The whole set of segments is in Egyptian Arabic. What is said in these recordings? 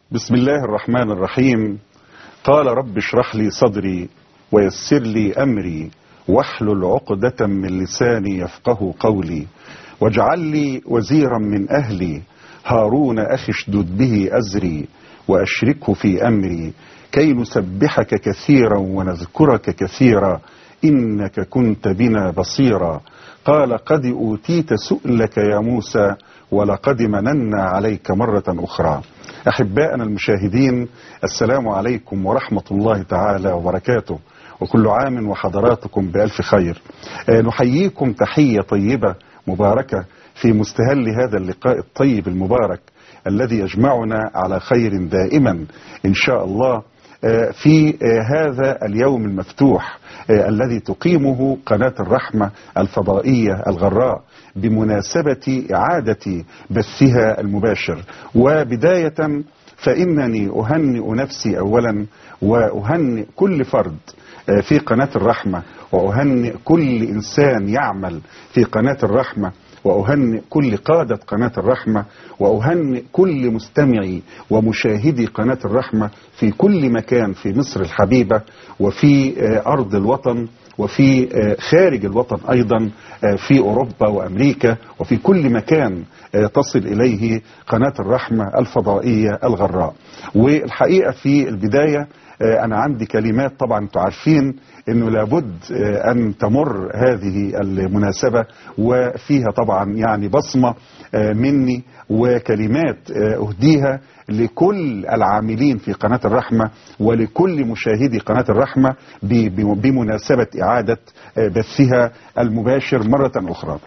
بسم الله الرحمن الرحيم قال رب اشرح لي صدري ويسر لي أمري واحلل عقدة من لساني يفقه قولي واجعل لي وزيرا من أهلي هارون أخي اشدد به أزري وأشركه في أمري كي نسبحك كثيرا ونذكرك كثيرا إنك كنت بنا بصيرا قال قد أوتيت سؤلك يا موسى ولقد مننا عليك مرة أخرى أحبائنا المشاهدين السلام عليكم ورحمة الله تعالى وبركاته وكل عام وحضراتكم بألف خير آه، نحييكم تحية طيبة مباركة في مستهل هذا اللقاء الطيب المبارك الذي يجمعنا على خير دائما إن شاء الله آه، في آه، هذا اليوم المفتوح آه، الذي تقيمه قناة الرحمة الفضائية الغراء بمناسبة إعادة بثها المباشر وبداية فإنني أهنئ نفسي أولا وأهنئ كل فرد آه، في قناة الرحمة وأهنئ كل إنسان يعمل في قناة الرحمة وأهنئ كل قادة قناة الرحمة وأهنئ كل مستمعي ومشاهدي قناة الرحمة في كل مكان في مصر الحبيبة وفي آه، أرض الوطن وفي آه، خارج الوطن أيضا آه، في أوروبا وأمريكا وفي كل مكان آه، تصل إليه قناة الرحمة الفضائية الغراء والحقيقة في البداية آه، أنا عندي كلمات طبعا أنتم عارفين أنه لابد آه، أن تمر هذه المناسبة وفيها طبعا يعني بصمة آه، مني وكلمات آه، أهديها لكل العاملين في قناة الرحمة ولكل مشاهدي قناة الرحمة ب- ب- بمناسبة إعادة آه، بثها المباشر مرة أخرى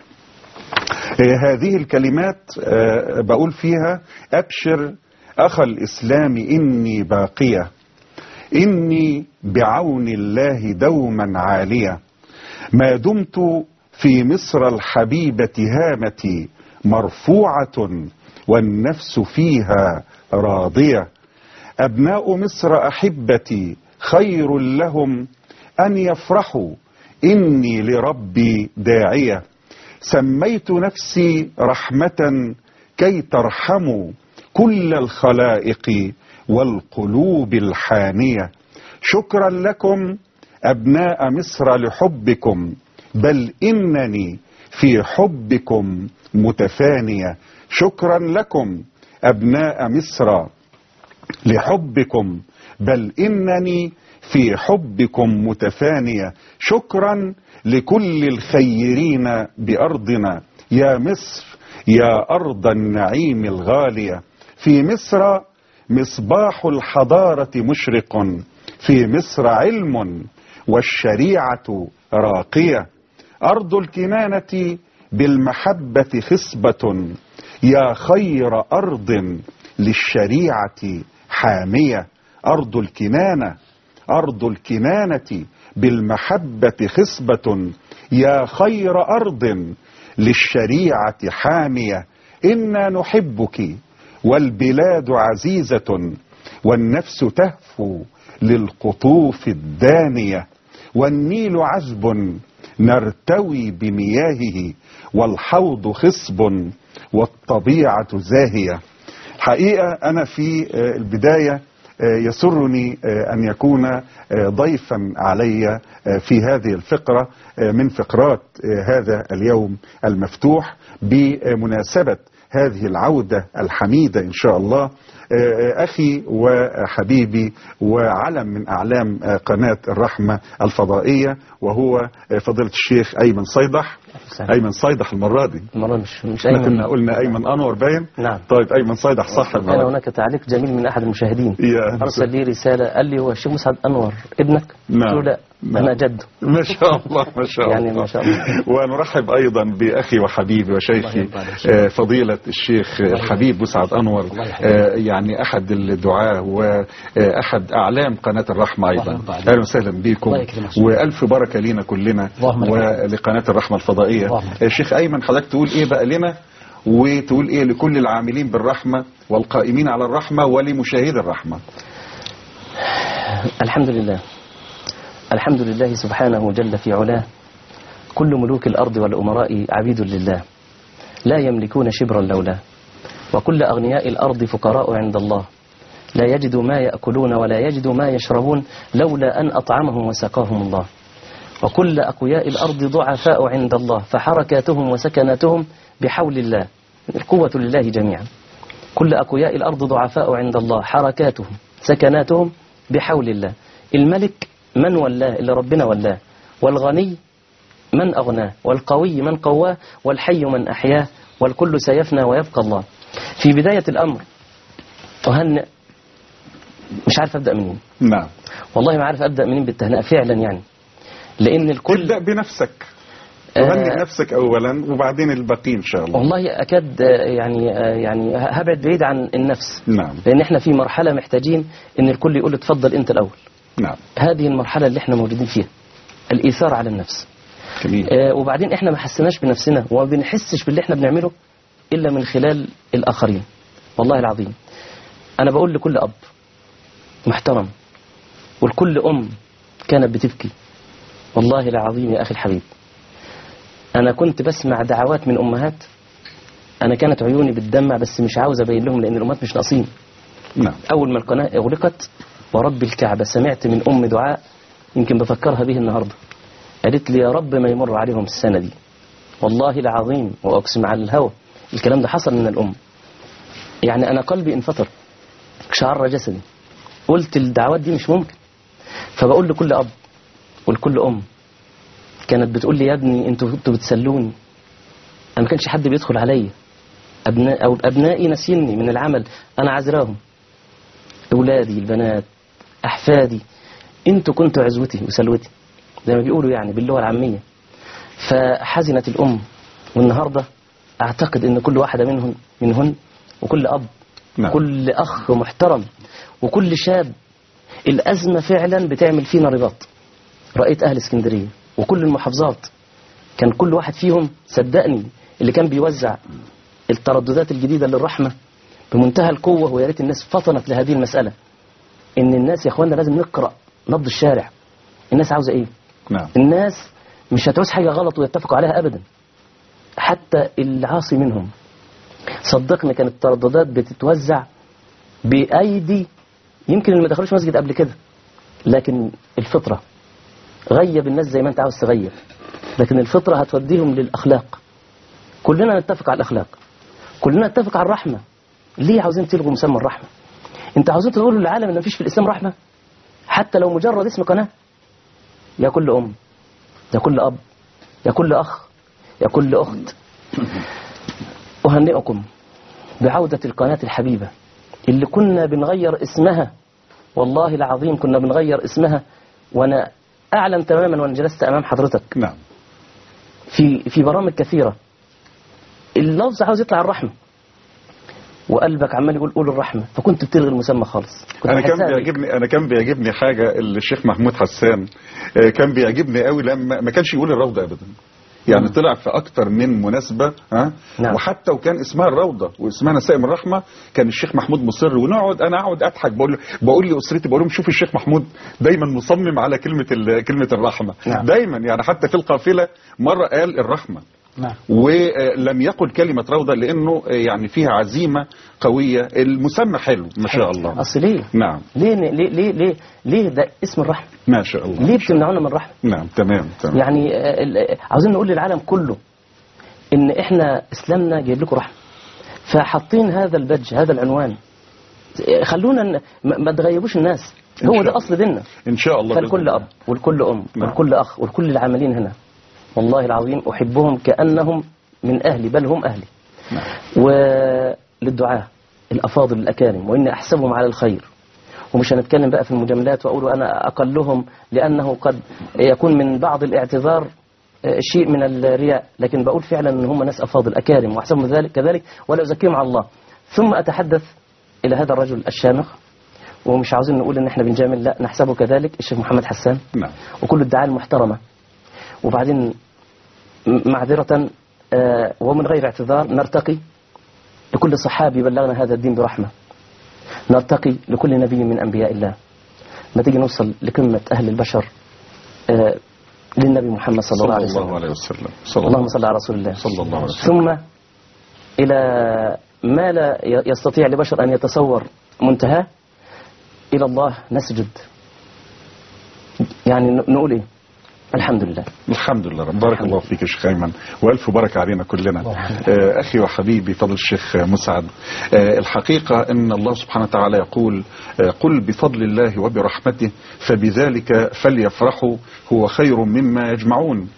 آه، هذه الكلمات آه، بقول فيها أبشر أخ الإسلام إني باقية إني بعون الله دوما عالية ما دمت في مصر الحبيبة هامتي مرفوعة والنفس فيها راضية أبناء مصر أحبتي خير لهم أن يفرحوا إني لربي داعية سميت نفسي رحمة كي ترحموا كل الخلائق والقلوب الحانية شكرا لكم أبناء مصر لحبكم بل إنني في حبكم متفانية شكرا لكم أبناء مصر لحبكم بل إنني في حبكم متفانية شكرا لكل الخيرين بأرضنا يا مصر يا أرض النعيم الغالية في مصر مصباح الحضارة مشرق في مصر علم والشريعة راقية أرض الكنانة بالمحبة خصبة يا خير أرض للشريعة حامية أرض الكنانة أرض الكنانة بالمحبة خصبة يا خير أرض للشريعة حامية إنا نحبك والبلاد عزيزة والنفس تهفو للقطوف الدانية والنيل عذب نرتوي بمياهه والحوض خصب والطبيعة زاهية حقيقة أنا في آه، البداية آه، يسرني آه، أن يكون آه، ضيفا علي آه، في هذه الفقرة آه، من فقرات آه، هذا اليوم المفتوح بمناسبة هذه العودة الحميدة إن شاء الله آه، أخي وحبيبي وعلم من أعلام آه، قناة الرحمة الفضائية وهو آه، فضيلة الشيخ أيمن صيدح سهل. أيمن صيدح المرة دي المرة مش مش احنا أيمن كنا قلنا أيمن أنور باين نعم. طيب أيمن صيدح صح كان المرة دي. هناك تعليق جميل من أحد المشاهدين يا أرسل لي رسالة قال لي هو الشيخ مسعد أنور ابنك؟ نعم. قلت له لا نعم. أنا جده ما شاء الله ما شاء يعني الله ما شاء الله. ونرحب ايضا باخي وحبيبي الله وشيخي يرضى عليك. آه، فضيله الشيخ الحبيب مسعد انور الله يحفظك. آه، يعني احد الدعاه واحد اعلام قناه الرحمه الله ايضا يرضى عليك. اهلا وسهلا بكم الله يكرمك. والف بركه لينا كلنا اللهم لك ولقناه الرحمه الفضائيه اللهم لك. آه، شيخ ايمن حضرتك تقول ايه بقى لنا وتقول ايه لكل العاملين بالرحمه والقائمين على الرحمه ولمشاهدي الرحمه الحمد لله الحمد لله سبحانه جل في علاه كل ملوك الأرض والأمراء عبيد لله لا يملكون شبرا لولاه وكل أغنياء الأرض فقراء عند الله لا يجدوا ما يأكلون ولا يجدوا ما يشربون لولا أن أطعمهم وسقاهم الله وكل أقوياء الأرض ضعفاء عند الله فحركاتهم وسكناتهم بحول الله القوة لله جميعا كل أقوياء الأرض ضعفاء عند الله حركاتهم سكناتهم بحول الله الملك من ولاه اللي ربنا ولاه والغني من أغناه والقوي من قواه والحي من أحياه والكل سيفنى ويبقى الله في بداية الأمر أهنئ مش عارف أبدأ منين نعم والله ما عارف أبدأ منين بالتهنئة فعلا يعني لأن الكل ابدأ بنفسك آه. تهنئ نفسك أولا وبعدين الباقي إن شاء الله والله أكاد آه، يعني آه، يعني هبعد بعيد عن النفس نعم لأن احنا في مرحلة محتاجين إن الكل يقول اتفضل أنت الأول نعم هذه المرحلة اللي احنا موجودين فيها الإيثار على النفس جميل آه، وبعدين احنا ما حسناش بنفسنا وما بنحسش باللي احنا بنعمله إلا من خلال الآخرين والله العظيم أنا بقول لكل أب محترم ولكل أم كانت بتبكي والله العظيم يا أخي الحبيب أنا كنت بسمع دعوات من أمهات أنا كانت عيوني بتدمع بس مش عاوز أبين لهم لأن الأمهات مش ناقصين نعم أول ما القناة أغلقت ورب الكعبة سمعت من أم دعاء يمكن بفكرها به النهاردة قالت لي يا رب ما يمر عليهم السنة دي والله العظيم وأقسم على الهوى الكلام ده حصل من الأم يعني أنا قلبي انفطر شعر جسدي قلت الدعوات دي مش ممكن فبقول لكل أب ولكل أم كانت بتقول لي يا ابني انتوا انتوا بتسلوني انا ما كانش حد بيدخل عليا ابناء او ابنائي ناسيني من العمل انا عذراهم اولادي البنات احفادي انتوا كنتوا عزوتي وسلوتي زي ما بيقولوا يعني باللغه العاميه فحزنت الام والنهارده اعتقد ان كل واحده منهم منهن وكل اب نعم. كل اخ محترم وكل شاب الازمه فعلا بتعمل فينا رباط رأيت أهل اسكندرية وكل المحافظات كان كل واحد فيهم صدقني اللي كان بيوزع الترددات الجديدة للرحمة بمنتهى القوة ويا ريت الناس فطنت لهذه المسألة إن الناس يا إخواننا لازم نقرأ نبض الشارع الناس عاوزة إيه نعم الناس مش هتعوز حاجة غلط ويتفقوا عليها أبدا حتى العاصي منهم صدقني كانت الترددات بتتوزع بأيدي يمكن اللي ما دخلوش مسجد قبل كده لكن الفطرة غيب الناس زي ما انت عاوز تغيب لكن الفطرة هتوديهم للأخلاق كلنا نتفق على الأخلاق كلنا نتفق على الرحمة ليه عاوزين تلغوا مسمى الرحمة انت عاوزين تقولوا للعالم ان مفيش في الإسلام رحمة حتى لو مجرد اسم قناة يا كل أم يا كل أب يا كل أخ يا كل أخت أهنئكم بعودة القناة الحبيبة اللي كنا بنغير اسمها والله العظيم كنا بنغير اسمها وأنا أعلم تماما وأنا جلست أمام حضرتك نعم في في برامج كثيرة اللفظ عاوز يطلع الرحمة وقلبك عمال يقول قول الرحمة فكنت بتلغي المسمى خالص كنت انا كان بحسها بيه. بيعجبني انا كان بيعجبني حاجه اللي الشيخ محمود حسان آه، كان بيعجبني قوي لما ما كانش يقول الروضه ابدا يعني طلع في اكتر من مناسبه ها نعم. وحتى وكان اسمها الروضه واسمها نسائم الرحمه كان الشيخ محمود مصر ونقعد انا اقعد اضحك بقول بقول لاسرتي بقول لهم شوف الشيخ محمود دايما مصمم على كلمه ال- كلمه الرحمه نعم. دايما يعني حتى في القافله مره قال الرحمه نعم ولم يقل كلمة روضة لأنه يعني فيها عزيمة قوية المسمى حلو ما شاء الله أصل ليه نعم ليه ليه ليه ليه, ليه ده اسم الرحمة ما شاء الله ليه بتمنعونا من الرحمة نعم تمام تمام يعني آه، ال- عاوزين نقول للعالم كله ان احنا اسلامنا جايب لكم رحمه فحاطين هذا البدج هذا العنوان آه، خلونا ن- ما ما تغيبوش الناس إن هو شاء ده الله. اصل ديننا إن شاء الله بإذن فالكل الله. اب والكل ام نعم. والكل اخ والكل العاملين هنا والله العظيم احبهم كانهم من اهلي بل هم اهلي نعم. وللدعاء الافاضل الاكارم واني احسبهم على الخير ومش هنتكلم بقى في المجاملات واقول انا اقلهم لانه قد يكون من بعض الاعتذار آه، شيء من الرياء لكن بقول فعلا ان هم ناس افاضل اكارم واحسبهم ذلك كذلك ولا ازكيهم على الله ثم اتحدث الى هذا الرجل الشامخ ومش عاوزين نقول ان احنا بنجامل لا نحسبه كذلك الشيخ محمد حسان نعم وكل الدعاء المحترمة وبعدين م- معذرة آه، ومن غير اعتذار نرتقي لكل صحابي بلغنا هذا الدين برحمة نرتقي لكل نبي من أنبياء الله ما تيجي نوصل لقمة أهل البشر آه، للنبي محمد صلى الله عليه صلى الله وسلم عليه وسلم صلى اللهم الله صل على رسول الله صلى الله عليه وسلم ثم إلى ما لا ي- يستطيع لبشر أن يتصور منتهاه إلى الله نسجد يعني ن- نقول إيه الحمد لله الحمد لله رب بارك الله فيك يا شيخ ايمن والف بركه علينا كلنا آه، اخي وحبيبي فضل الشيخ مسعد آه، الحقيقه ان الله سبحانه وتعالى يقول آه، قل بفضل الله وبرحمته فبذلك فليفرحوا هو خير مما يجمعون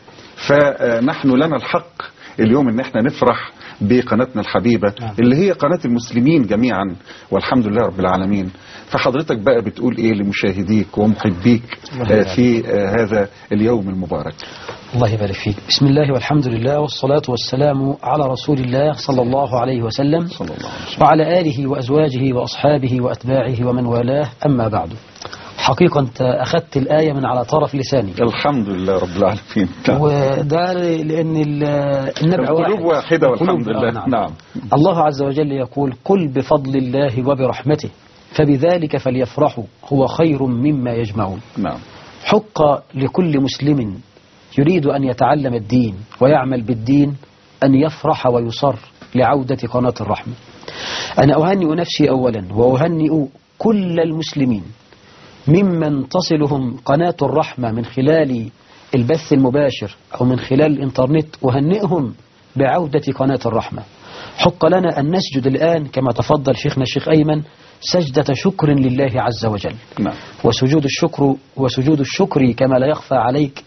فنحن لنا الحق اليوم ان احنا نفرح بقناتنا الحبيبة اللي هي قناة المسلمين جميعا والحمد لله رب العالمين فحضرتك بقى بتقول ايه لمشاهديك ومحبيك آه، في آه، هذا اليوم المبارك الله يبارك فيك بسم الله والحمد لله والصلاة والسلام على رسول الله صلى الله عليه وسلم صلى الله عليه وسلم وعلى آله وأزواجه وأصحابه وأتباعه ومن والاه أما بعد حقيقة أنت أخذت الآية من على طرف لساني الحمد لله رب العالمين نعم. وده لأن ال- النبع القلوب واحدة والحمد القلوب- لله آه، نعم. نعم الله عز وجل يقول قل بفضل الله وبرحمته فبذلك فليفرحوا هو خير مما يجمعون نعم حق لكل مسلم يريد أن يتعلم الدين ويعمل بالدين أن يفرح ويصر لعودة قناة الرحمة أنا أهنئ نفسي أولا وأهنئ كل المسلمين ممن تصلهم قناة الرحمة من خلال البث المباشر أو من خلال الإنترنت أهنئهم بعودة قناة الرحمة حق لنا أن نسجد الآن كما تفضل شيخنا الشيخ أيمن سجدة شكر لله عز وجل نعم وسجود الشكر وسجود الشكر كما لا يخفى عليك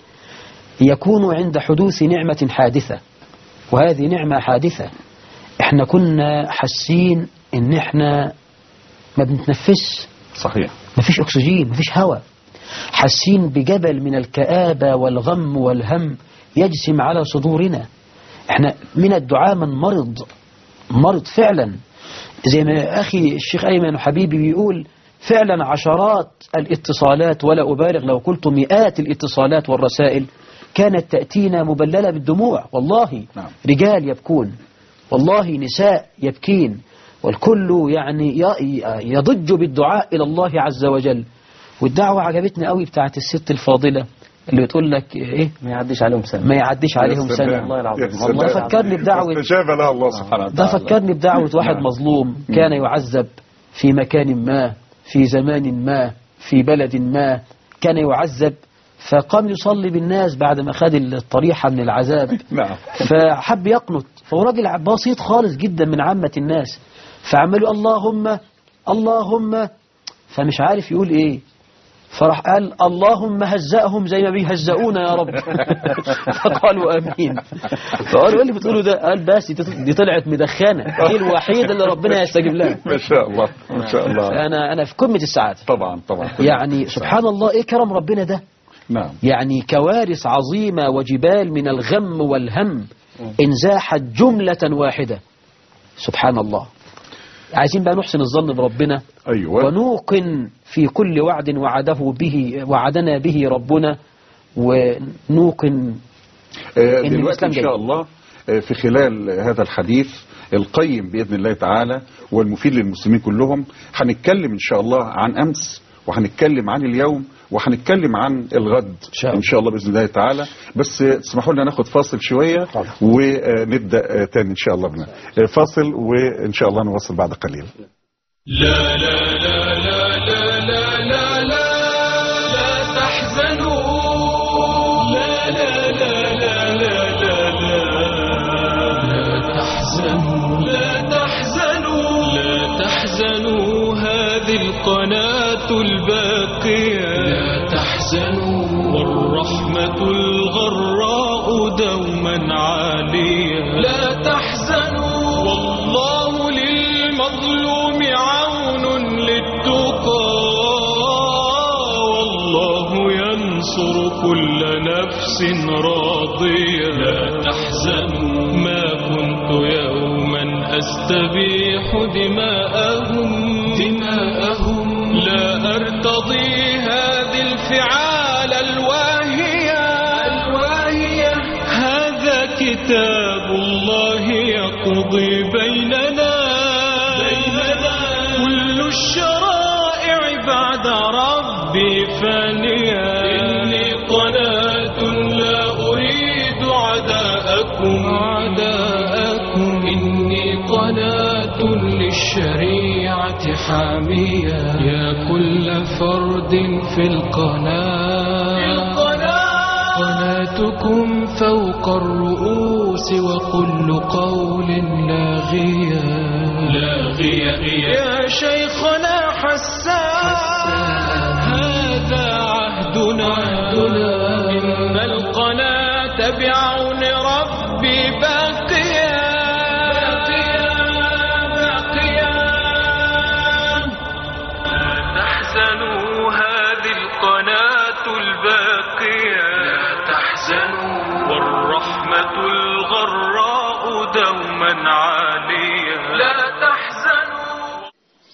يكون عند حدوث نعمة حادثة وهذه نعمة حادثة احنا كنا حاسين ان احنا ما بنتنفسش صحيح ما فيش اكسجين ما فيش هواء حاسين بجبل من الكآبة والغم والهم يجسم على صدورنا احنا من الدعاء من مرض مرض فعلا زي ما أخي الشيخ أيمن حبيبي بيقول فعلا عشرات الاتصالات ولا أبالغ لو قلت مئات الاتصالات والرسائل كانت تأتينا مبللة بالدموع والله نعم. رجال يبكون والله نساء يبكين والكل يعني ي- يضج بالدعاء إلى الله عز وجل والدعوة عجبتني قوي بتاعت الست الفاضلة اللي بتقول لك إيه ما يعديش عليهم سنة ما يعديش عليهم يا سلام. سنة والله العظيم. يا والله سلام. فكرني بدعوة استجاب لها الله سبحانه ده وتعالى فكرني بدعوة واحد نعم. مظلوم كان يعذب في مكان ما في زمان ما في بلد ما كان يعذب فقام يصلي بالناس بعد ما خد الطريحة من العذاب نعم فحب يقنط فهو راجل بسيط خالص جدا من عامة الناس فعملوا اللهم اللهم فمش عارف يقول ايه فراح قال اللهم هزأهم زي ما بيهزؤونا يا رب فقالوا امين فقالوا ايه اللي بتقولوا ده قال بس دي- دي طلعت مدخنه دي الوحيده اللي ربنا يستجيب لها ما شاء الله ما شاء الله انا انا في قمه السعاده طبعا طبعا يعني سبحان الله ايه كرم ربنا ده نعم يعني كوارث عظيمة وجبال من الغم والهم انزاحت جملة واحدة سبحان الله عايزين بقى نحسن الظن بربنا ايوه ونوقن في كل وعد وعده به وعدنا به ربنا ونوقن آه، إن دلوقتي الإسلام ان جاي. شاء الله آه، في خلال هذا الحديث القيم باذن الله تعالى والمفيد للمسلمين كلهم هنتكلم ان شاء الله عن امس وهنتكلم عن اليوم وهنتكلم عن الغد شاء الله. ان شاء الله باذن الله تعالى بس آه، تسمحوا لنا ناخد فاصل شويه ونبدا آه، تاني ان شاء الله بنا آه، فاصل وان شاء الله نواصل بعد قليل لا لا لا لا لا لا لا لا لا تحزنوا لا لا لا لا لا لا لا لا تحزنوا لا تحزنوا لا تحزنوا هذه القناة الباقية لا تحزنوا والرحمة الغراء دوما عالية لا تحزنوا والله للمظلوم عون للتقى والله ينصر كل نفس راضية لا تحزنوا ما كنت يوما أستبيح دماءهم دماءهم لا أرتضي هذه الفعال الواهية الواهية هذا كتاب الله يقضي بيننا بيننا كل الشرائع بعد ربي فانية إني قناة لا أريد عداءكم عداءكم إني قناة للشريعة حاميا يا كل فرد في القناة قناتكم فوق الرؤوس وكل قول لاغيا لاغيا يا شيخنا حسان هذا عهدنا إن القناة بعون ربي باقيا تحزنوا هذه القناة الباقية لا تحزنوا والرحمة الغراء دوما عالية لا تحزنوا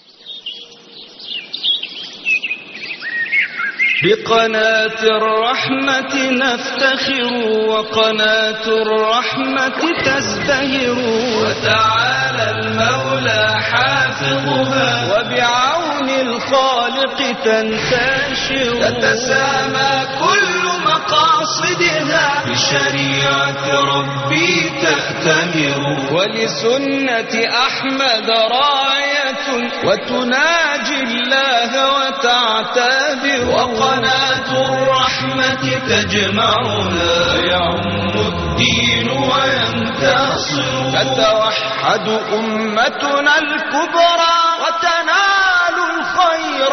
بقناة الرحمة نفتخر وقناة الرحمة تزدهر وتعالى المولى حافظها وبعون الخالق تنتشر تتسامى كل مقاصدها بشريعة ربي تأتمر ولسنة أحمد راية وتناجي الله وتعتبر وقناة الرحمة تجمعنا يعم الدين وينتصر تتوحد أمتنا الكبرى وتنال الخير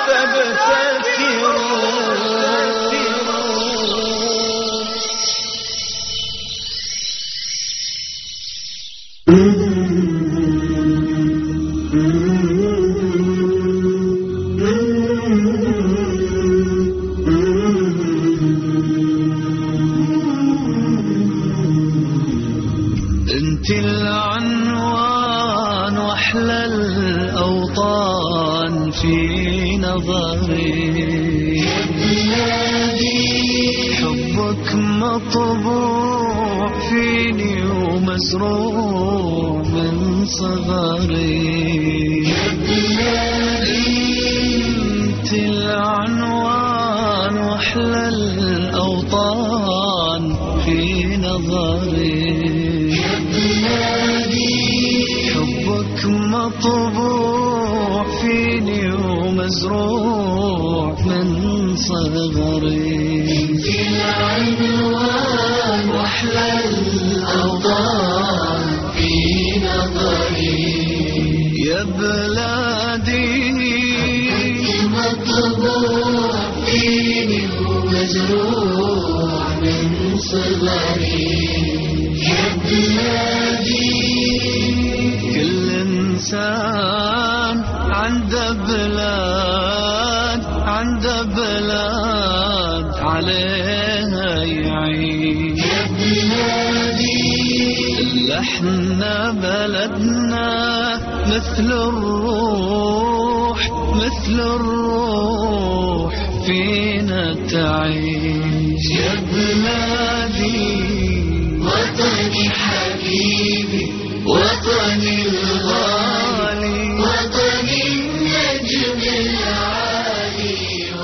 وتبتكر انت العنوان واحلى الاوطان في نظري حبك مطبوع فيني ومزروع من صغري انت العنوان واحلى الاوطان في نظري حبك مطبوع فيني ومزروع من صغري في العنوان واحلى الاوطان في نظري يا بلادي مطبوع فيني ومزروع من صغري يا بلادي كل انسان عنده بلاد عنده بلاد عليها يعيش يا بلادي احنا بلدنا مثل الروح مثل الروح فينا تعيش يا بلادي وطني حبيبي وطني الغالي وطني النجم العالي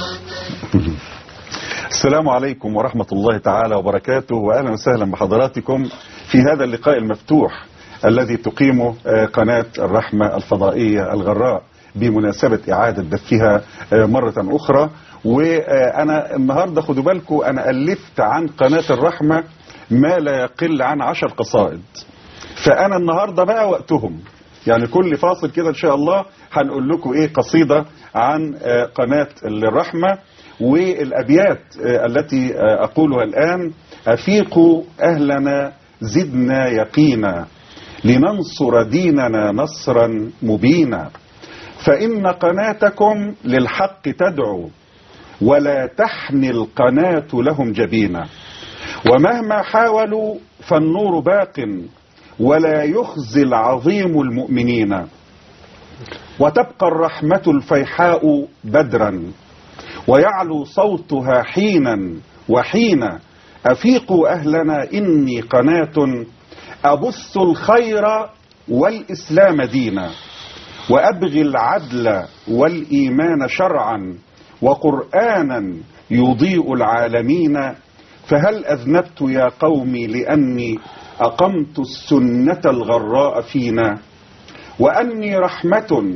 السلام عليكم ورحمة الله تعالى وبركاته وأهلا وسهلا بحضراتكم في هذا اللقاء المفتوح الذي تقيمه آه، قناة الرحمة الفضائية الغراء بمناسبة إعادة بثها آه، مرة أخرى وأنا النهاردة خدوا بالكم أنا ألفت عن قناة الرحمة ما لا يقل عن عشر قصائد فأنا النهاردة بقى وقتهم يعني كل فاصل كده إن شاء الله هنقول لكم إيه قصيدة عن آه، قناة الرحمة والأبيات آه، التي آه، أقولها الآن أفيقوا أهلنا زدنا يقينا لننصر ديننا نصرا مبينا فإن قناتكم للحق تدعو ولا تحني القناة لهم جبينا ومهما حاولوا فالنور باق ولا يخزي العظيم المؤمنين وتبقى الرحمة الفيحاء بدرا ويعلو صوتها حينا وحينا أفيقوا أهلنا إني قناة أبث الخير والإسلام دينا وأبغي العدل والإيمان شرعا وقرآنا يضيء العالمين فهل أذنبت يا قومي لأني أقمت السنة الغراء فينا وأني رحمة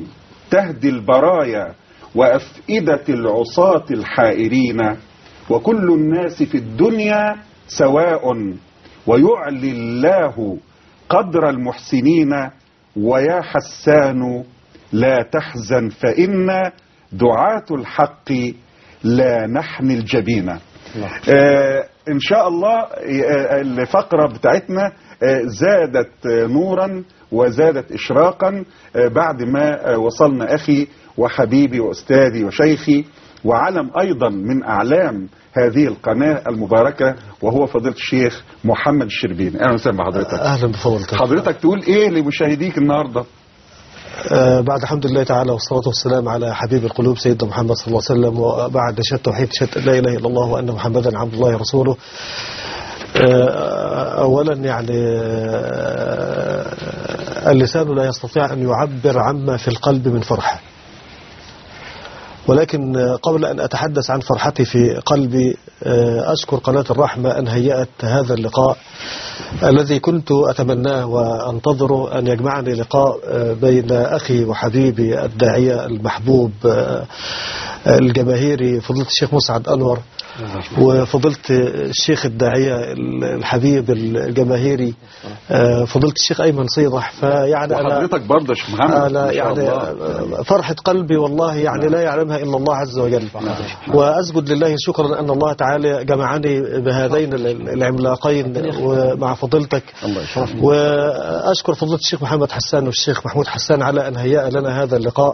تهدي البرايا وأفئدة العصاة الحائرين وكل الناس في الدنيا سواء ويعلي الله قدر المحسنين ويا حسان لا تحزن فإن دعاة الحق لا نحن الجبين آه إن شاء الله آه الفقرة بتاعتنا آه زادت آه نورا وزادت إشراقا آه بعد ما آه وصلنا أخي وحبيبي وأستاذي وشيخي وعلم أيضا من أعلام هذه القناة المباركة وهو فضيلة الشيخ محمد الشربيني أهلا وسهلا بحضرتك اهلا بفضلك حضرتك تقول إيه لمشاهديك النهاردة آه بعد الحمد لله تعالى والصلاة والسلام على حبيب القلوب سيدنا محمد صلى الله عليه وسلم وبعد شهادة توحيد شهادة لا إله إلا الله وأن محمدا عبد الله ورسوله آه أولا يعني آه اللسان لا يستطيع أن يعبر عما في القلب من فرحة ولكن آه، قبل أن أتحدث عن فرحتي في قلبي آه، أشكر قناة الرحمة أن هيأت هذا اللقاء الذي كنت أتمناه وأنتظره أن يجمعني لقاء آه، بين أخي وحبيبي الداعية المحبوب آه، الجماهيري فضيلة الشيخ مسعد أنور وفضيلة الشيخ الداعية الحبيب الجماهيري آه، فضيلة الشيخ أيمن صيدح فيعني أنا وحضرتك برضه يا شيخ محمد أنا ما شاء يعني الله. فرحة قلبي والله يعني لا يعلمها إلا الله عز وجل وأسجد لله شكرا أن الله تعالى جمعني بهذين ال- العملاقين ومع فضيلتك الله يشرفك وأشكر فضيلة الشيخ محمد حسان والشيخ محمود حسان على أن هيأ لنا هذا اللقاء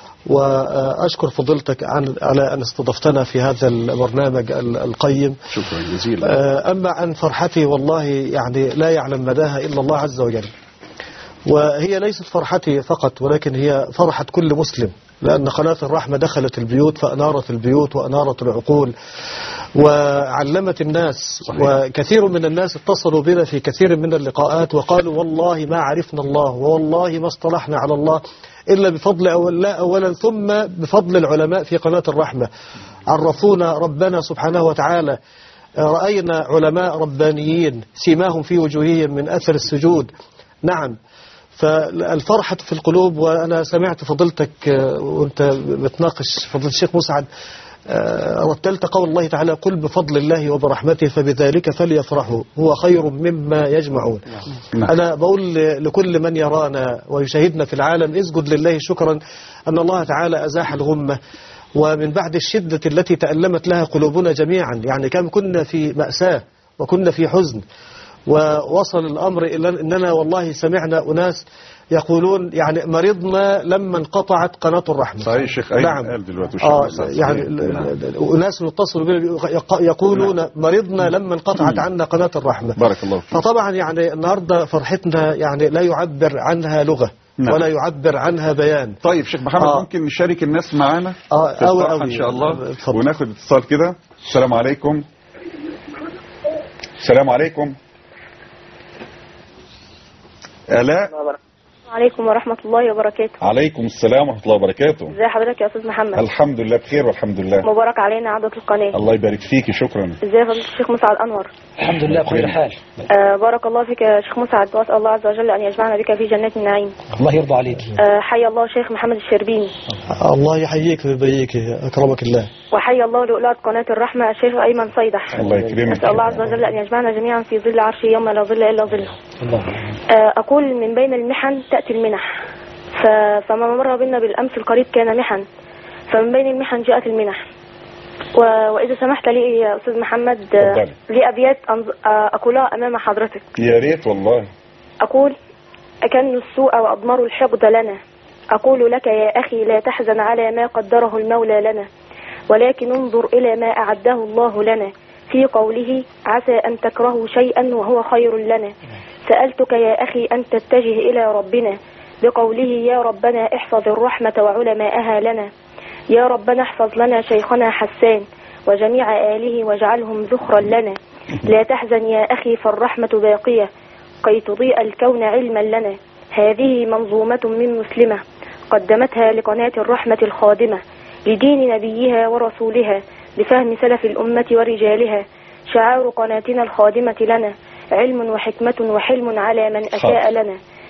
وأشكر فضيلتك عن على أن استضفتنا في هذا البرنامج ال- القيم شكرا جزيلا آه، أما عن فرحتي والله يعني لا يعلم مداها إلا الله عز وجل وهي ليست فرحتي فقط ولكن هي فرحة كل مسلم لأن قناة الرحمة دخلت البيوت فأنارت البيوت وأنارت العقول وعلمت الناس صحيح. وكثير من الناس اتصلوا بنا في كثير من اللقاءات وقالوا والله ما عرفنا الله والله ما اصطلحنا على الله إلا بفضل أول لا أولا ثم بفضل العلماء في قناة الرحمة عرفونا ربنا سبحانه وتعالى رأينا علماء ربانيين سيماهم في وجوههم من أثر السجود نعم فالفرحة في القلوب وأنا سمعت فضيلتك آه، وأنت بتناقش فضيلة الشيخ مسعد آه، رتلت قول الله تعالى قل بفضل الله وبرحمته فبذلك فليفرحوا هو خير مما يجمعون نعم. أنا بقول ل- لكل من يرانا ويشاهدنا في العالم اسجد لله شكرا أن الله تعالى أزاح الغمة ومن بعد الشدة التي تألمت لها قلوبنا جميعا يعني كم كنا في مأساة وكنا في حزن ووصل الأمر إلى أننا والله سمعنا أناس يقولون يعني مرضنا لما انقطعت قناة الرحمة صحيح الشيخ أيمن نعم قال دلوقتي والشيخ آه مسعد يعني صحيح. ال- نعم. ال- أناس يتصلوا بنا يق- يقولون مرضنا لما انقطعت عنا قناة الرحمة بارك الله فيك فطبعا يعني النهاردة فرحتنا يعني لا يعبر عنها لغة نعم. ولا يعبر عنها بيان طيب شيخ محمد آه. ممكن نشارك الناس معانا آه، في أوي الصراحة أوي. ان شاء الله اتفضل. وناخد اتصال كده السلام عليكم السلام عليكم آلاء عليكم ورحمة الله وبركاته عليكم السلام ورحمة الله وبركاته ازي حضرتك يا أستاذ محمد الحمد لله بخير والحمد لله مبارك علينا عودة القناة الله يبارك فيكي شكرا ازي فضيلة الشيخ مسعد أنور الحمد لله بخير حال آه بارك الله فيك يا شيخ مسعد وأسأل الله عز وجل أن يجمعنا بك في جنات النعيم الله يرضى عليك آه حي الله شيخ محمد الشربيني الله يحييك ويبيك أكرمك الله وحي الله لؤلاء قناة الرحمة الشيخ أيمن صيدح الله يكرمك أسأل الله عز وجل أن يجمعنا جميعا في ظل عرشه يوم لا ظل إلا ظله الله آه أقول من بين المحن تأتي المنح ف... فما مر بنا بالأمس القريب كان محن فمن بين المحن جاءت المنح و... وإذا سمحت لي يا أستاذ محمد آه، اتفضلي. لي أبيات أنظ... آه، أقولها أمام حضرتك يا ريت والله أقول أكن السوء وأضمر الحقد لنا أقول لك يا أخي لا تحزن على ما قدره المولى لنا ولكن انظر إلى ما أعده الله لنا في قوله عسى أن تكرهوا شيئا وهو خير لنا سألتك يا أخي أن تتجه إلى ربنا بقوله يا ربنا احفظ الرحمة وعلماءها لنا يا ربنا احفظ لنا شيخنا حسان وجميع آله واجعلهم ذخرا لنا لا تحزن يا أخي فالرحمة باقية كي تضيء الكون علما لنا هذه منظومة من مسلمة قدمتها لقناة الرحمة الخادمة لدين نبيها ورسولها بفهم سلف الأمة ورجالها شعار قناتنا الخادمة لنا علم وحكمة وحلم على من أساء لنا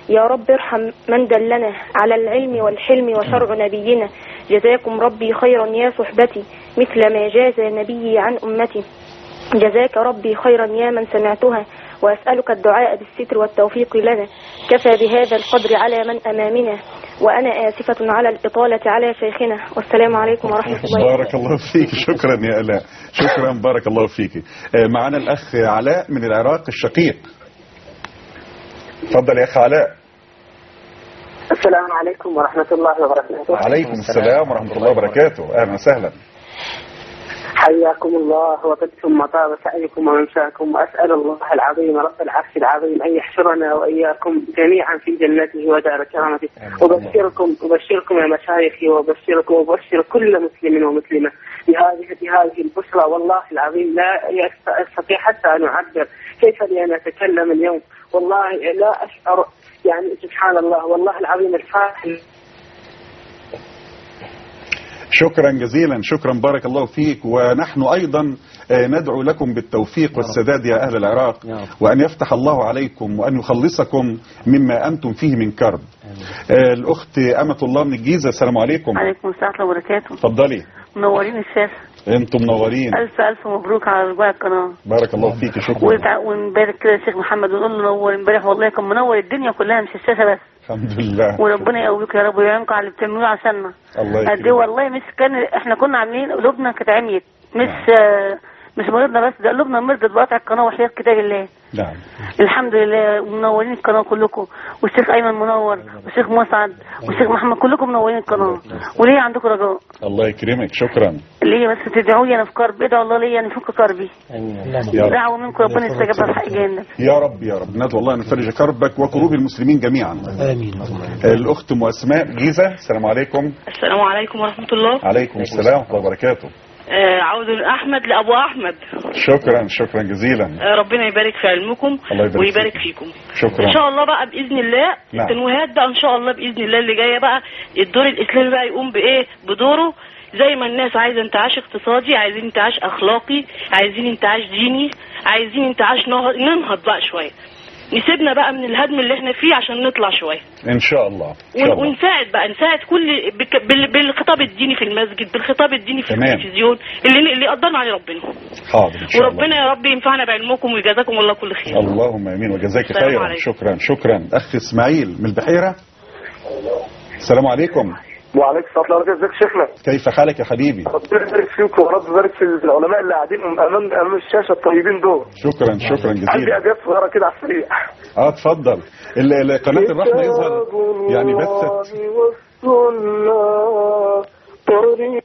يا رب ارحم من دلنا على العلم والحلم وشرع نبينا جزاكم ربي خيرا يا صحبتي مثل ما جاز نبيي عن أمتي جزاك ربي خيرا يا من سمعتها وأسألك الدعاء بالستر والتوفيق لنا كفى بهذا القدر على من أمامنا وأنا آسفة على الإطالة على شيخنا والسلام عليكم ورحمة الله بارك الله فيك شكرا يا الاء شكرا بارك الله فيك آه، معنا الاخ علاء من العراق الشقيق تفضل يا اخ علاء السلام عليكم ورحمة الله وبركاته عليكم السلام ورحمه الله وبركاته اهلا وسهلا حياكم الله وطبتم وطاب سعيكم وممشاكم وأسأل الله العظيم رب العرش العظيم أن يحشرنا وإياكم جميعا في جنته ودار كرامته أبشركم أبشركم يا مشايخي وأبشركم وأبشر كل مسلم ومسلمة بهذه بهذه البشرى والله العظيم لا أستطيع حتى أن أعبر كيف لي أن أتكلم اليوم والله لا أشعر يعني سبحان الله والله العظيم الفاتح شكرا جزيلا شكرا بارك الله فيك ونحن ايضا آه، ندعو لكم بالتوفيق والسداد يا اهل العراق يا رب. وان يفتح الله عليكم وان يخلصكم مما انتم فيه من كرب آه، الاخت امه الله من الجيزه السلام عليكم عليكم السلام ورحمة الله وبركاته اتفضلي منورين الشاشة انتم منورين ألف ألف مبروك على رجوع القناة بارك الله فيك شكرا وتع- ونبارك كده الشيخ محمد ونقول له نور امبارح والله كان منور الدنيا كلها مش الشاشة بس الحمد لله وربنا يقويك يا رب ويعينكم على اللي بتعملوه عشاننا الله قد ايه يكرمك والله مش كان احنا كنا عاملين قلوبنا كانت عميت مش آه، مش مرضنا بس ده قلوبنا مرضت بقطع القناة وحياة كتاب الله نعم الحمد لله منورين القناة كلكم والشيخ أيمن منور والشيخ مسعد والشيخ محمد كلكم منورين القناة وليه عندكم رجاء الله يكرمك شكرا ليه بس تدعوا لي انا في كرب ادعوا الله لي ان يفك كربي امين يا رب دعوة منكم ربنا يستجاب في حق جهنم يا رب يا رب ندعو الله ان يفرج كربك وكروب المسلمين جميعا آمين الاخت ام اسماء جيزه السلام عليكم السلام عليكم ورحمة الله عليكم السلام ورحمه الله وبركاته آه عود أحمد لأبو أحمد شكرا شكرا جزيلا آه ربنا يبارك في علمكم الله يبارك ويبارك فيك. فيكم شكرا إن شاء الله بقى بإذن الله نعم. التنويهات بقى إن شاء الله بإذن الله اللي جاية بقى الدور الإسلامي بقى يقوم بإيه بدوره زي ما الناس عايزة انتعاش اقتصادي عايزين انتعاش أخلاقي عايزين انتعاش ديني عايزين انتعاش نهض ننهض بقى شوية نسيبنا بقى من الهدم اللي احنا فيه عشان نطلع شوية ان شاء الله ان شاء ون- الله ونساعد بقى نساعد كل بك- بال- بالخطاب الديني في المسجد بالخطاب الديني في تمام. التلفزيون اللي اللي قدرنا عليه ربنا حاضر ان شاء الله وربنا يا رب ينفعنا بعلمكم ويجازاكم الله كل خير اللهم امين وجزاك السلام خيرا عليكم. شكرا شكرا اخ اسماعيل من البحيره السلام عليكم وعليكم السلام ورحمة الله ازيك شيخنا كيف حالك يا حبيبي ربنا يبارك فيكم ورب يبارك في العلماء اللي قاعدين امام امام الشاشه الطيبين دول شكرا شكرا عندي جزيلا ابيات صغيره كده على السريع اه اتفضل ال- ال- قناه الرحمه يظهر يعني بثت والسنة طريق